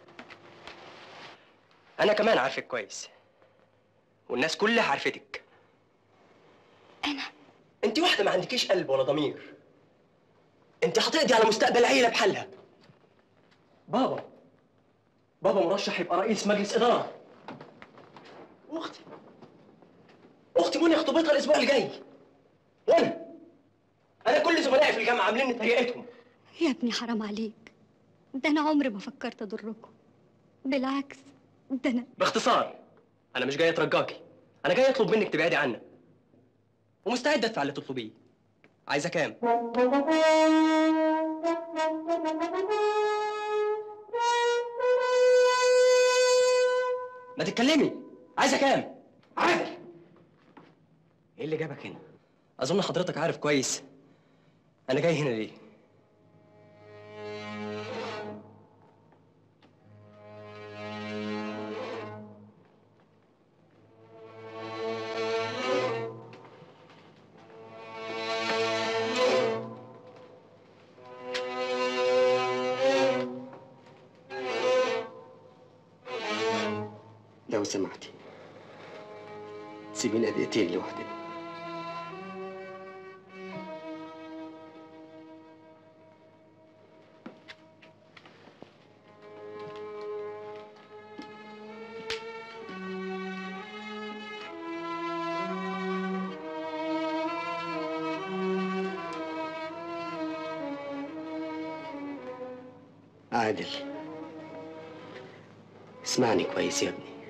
انا كمان عارفك كويس والناس كلها عارفتك انا انت واحده ما عندكيش قلب ولا ضمير انت هتقضي على مستقبل عيله بحالها بابا بابا مرشح يبقى رئيس مجلس اداره واختي اختي منى خطوبتها الاسبوع الجاي وانا انا كل زملائي في الجامعه عاملين طريقتهم يا ابني حرام عليك ده انا عمري ما فكرت اضركم بالعكس ده انا باختصار انا مش جاي اترجاكي انا جاي اطلب منك تبعدي عنا ومستعد ادفع اللي تطلبيه عايزه كام ما تتكلمي عايزه كام عادل ايه اللي جابك هنا اظن حضرتك عارف كويس انا جاي هنا ليه لو سمحتي سيبينا دقيقتين لوحدنا عادل اسمعني كويس يا ابني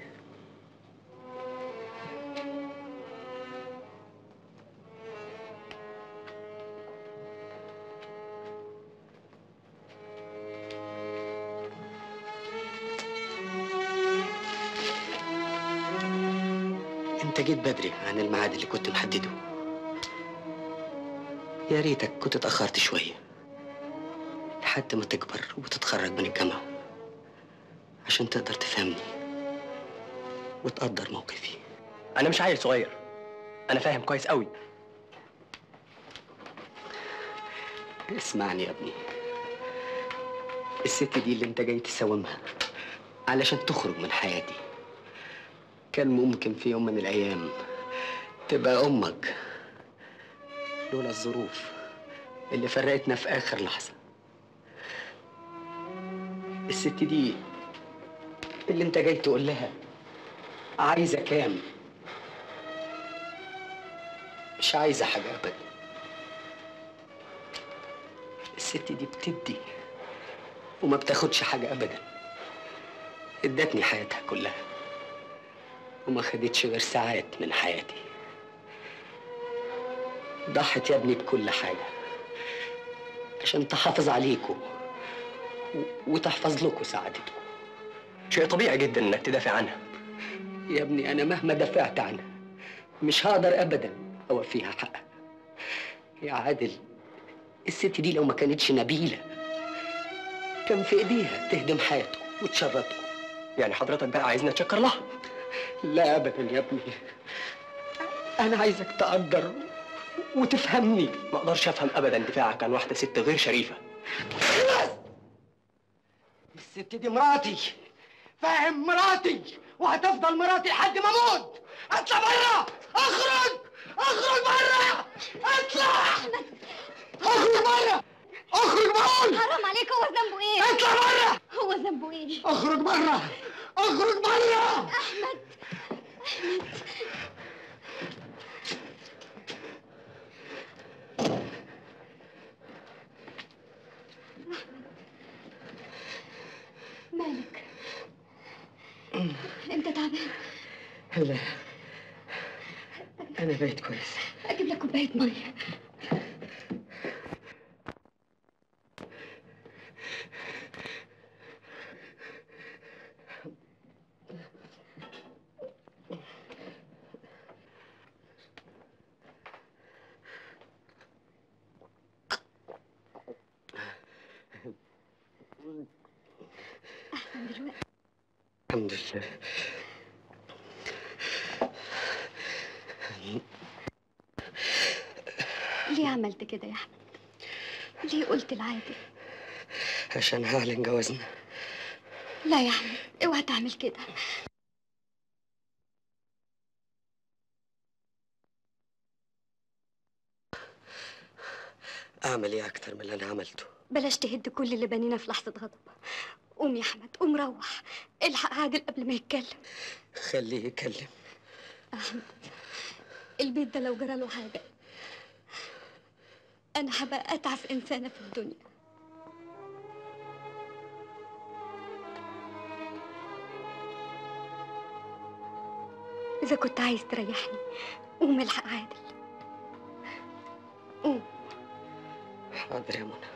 انت جيت بدري عن الميعاد اللي كنت محدده يا ريتك كنت اتأخرت شوية لحد ما تكبر وتتخرج من الجامعة عشان تقدر تفهمني وتقدر موقفي انا مش عيل صغير انا فاهم كويس قوي اسمعني يا ابني الست دي اللي انت جاي تساومها علشان تخرج من حياتي كان ممكن في يوم من الايام تبقى امك لولا الظروف اللي فرقتنا في اخر لحظه الست دي اللي انت جاي تقول لها عايزه كام مش عايزه حاجه ابدا الست دي بتدي وما بتاخدش حاجه ابدا ادتني حياتها كلها وما خدتش غير ساعات من حياتي ضحت يا ابني بكل حاجه عشان تحافظ عليكوا و- وتحفظ لكم سعادتكم شيء طبيعي جدا انك تدافع عنها يا ابني انا مهما دافعت عنها مش هقدر ابدا اوفيها حقها يا عادل الست دي لو ما كانتش نبيله كان في ايديها تهدم حياتكم وتشردكم يعني حضرتك بقى عايزنا نتشكر لها لا ابدا يا ابني انا عايزك تقدر وتفهمني ما اقدرش افهم ابدا دفاعك عن واحده ست غير شريفه الست دي مراتي فاهم مراتي وهتفضل مراتي لحد ما اموت اطلع بره اخرج اخرج بره اطلع اخرج بره اخرج بقول حرام عليك هو ذنبه ايه؟ اطلع بره هو ذنبه ايه؟ اخرج بره اخرج بره احمد احمد مالك؟ انت تعبان لا انا بقيت كويس اجيب لك كوبايه ميه احسن دلوقتي الحمد لله ليه عملت كده يا احمد؟ ليه قلت العادل؟ عشان هعلن جوازنا لا يا احمد اوعى تعمل كده اعمل ايه اكتر من اللي انا عملته بلاش تهد كل اللي بنينا في لحظه غضب قوم يا احمد قوم روح الحق عادل قبل ما يتكلم خليه يتكلم احمد البيت ده لو جرى له حاجه انا هبقى اتعس انسانه في الدنيا اذا كنت عايز تريحني قوم الحق عادل قوم حاضر يا منى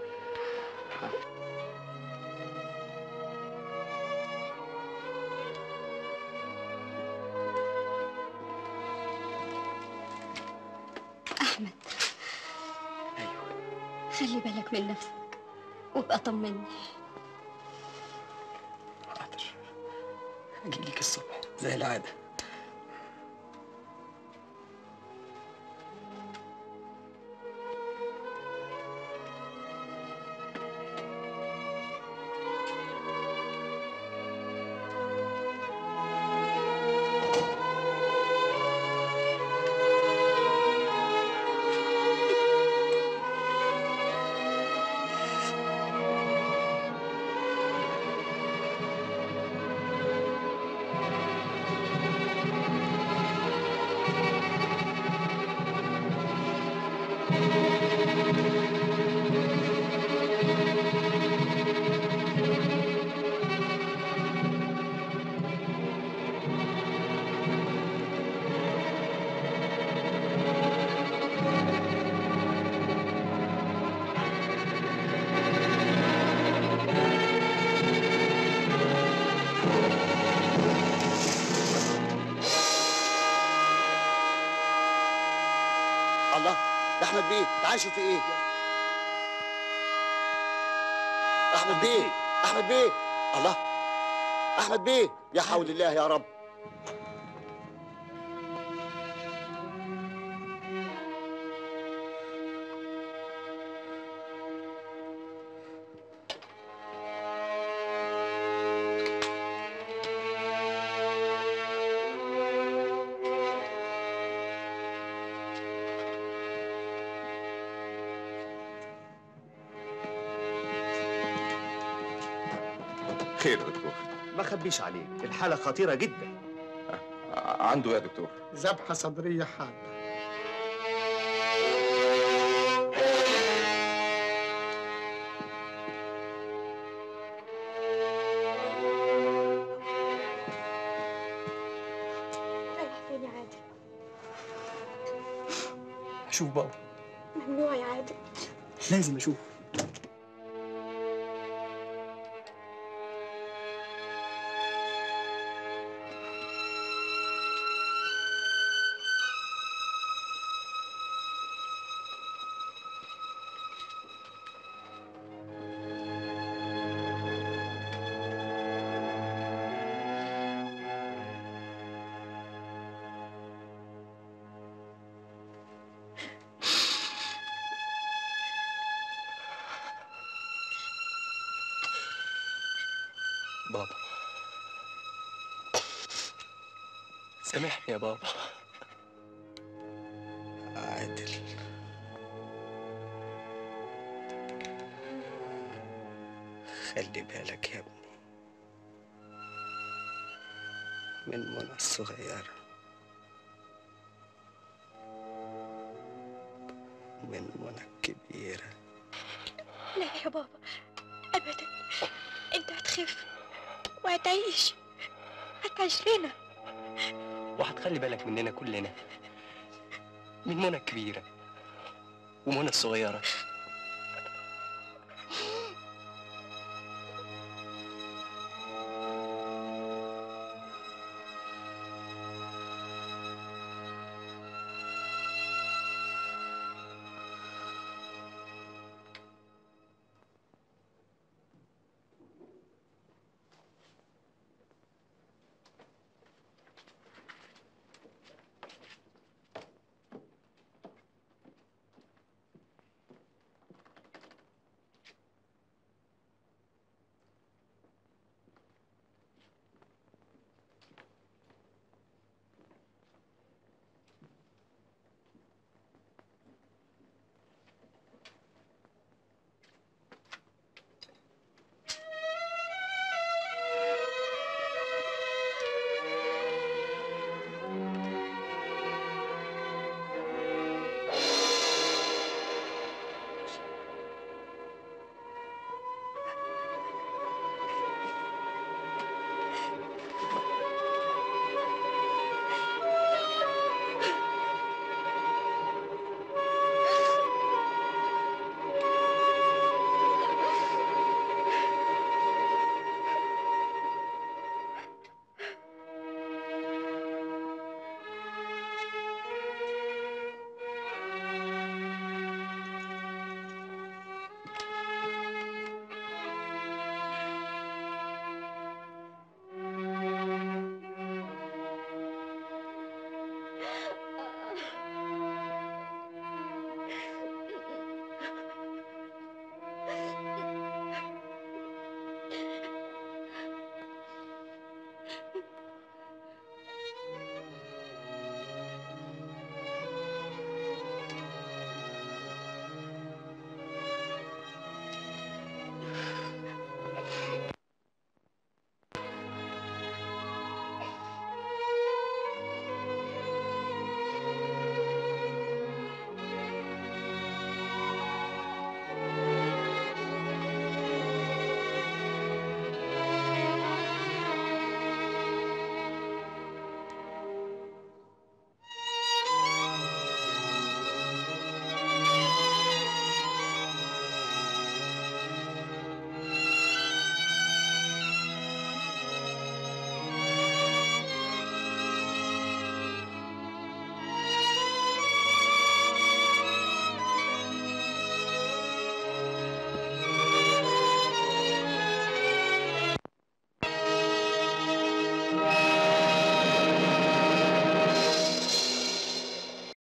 احمد ايوه خلي بالك من نفسك وابقى طمني حاضر اجيلك الصبح زي العاده احمد بيه تعال شوف في ايه احمد بيه احمد بيه الله احمد بيه يا حول الله يا رب خير يا دكتور ما خبيش عليك الحالة خطيرة جدا عنده ايه يا دكتور ذبحة صدرية حادة رايح فين يا عادل شوف بابا ممنوع يا عادل لازم اشوف بابا سامحني يا بابا عادل خلي بالك يا ابني من منى الصغيرة من منى الكبيرة لا يا بابا ابدا انت هتخف وهتعيش هتعيش لنا وهتخلي بالك مننا كلنا من منى الكبيرة ومنى الصغيرة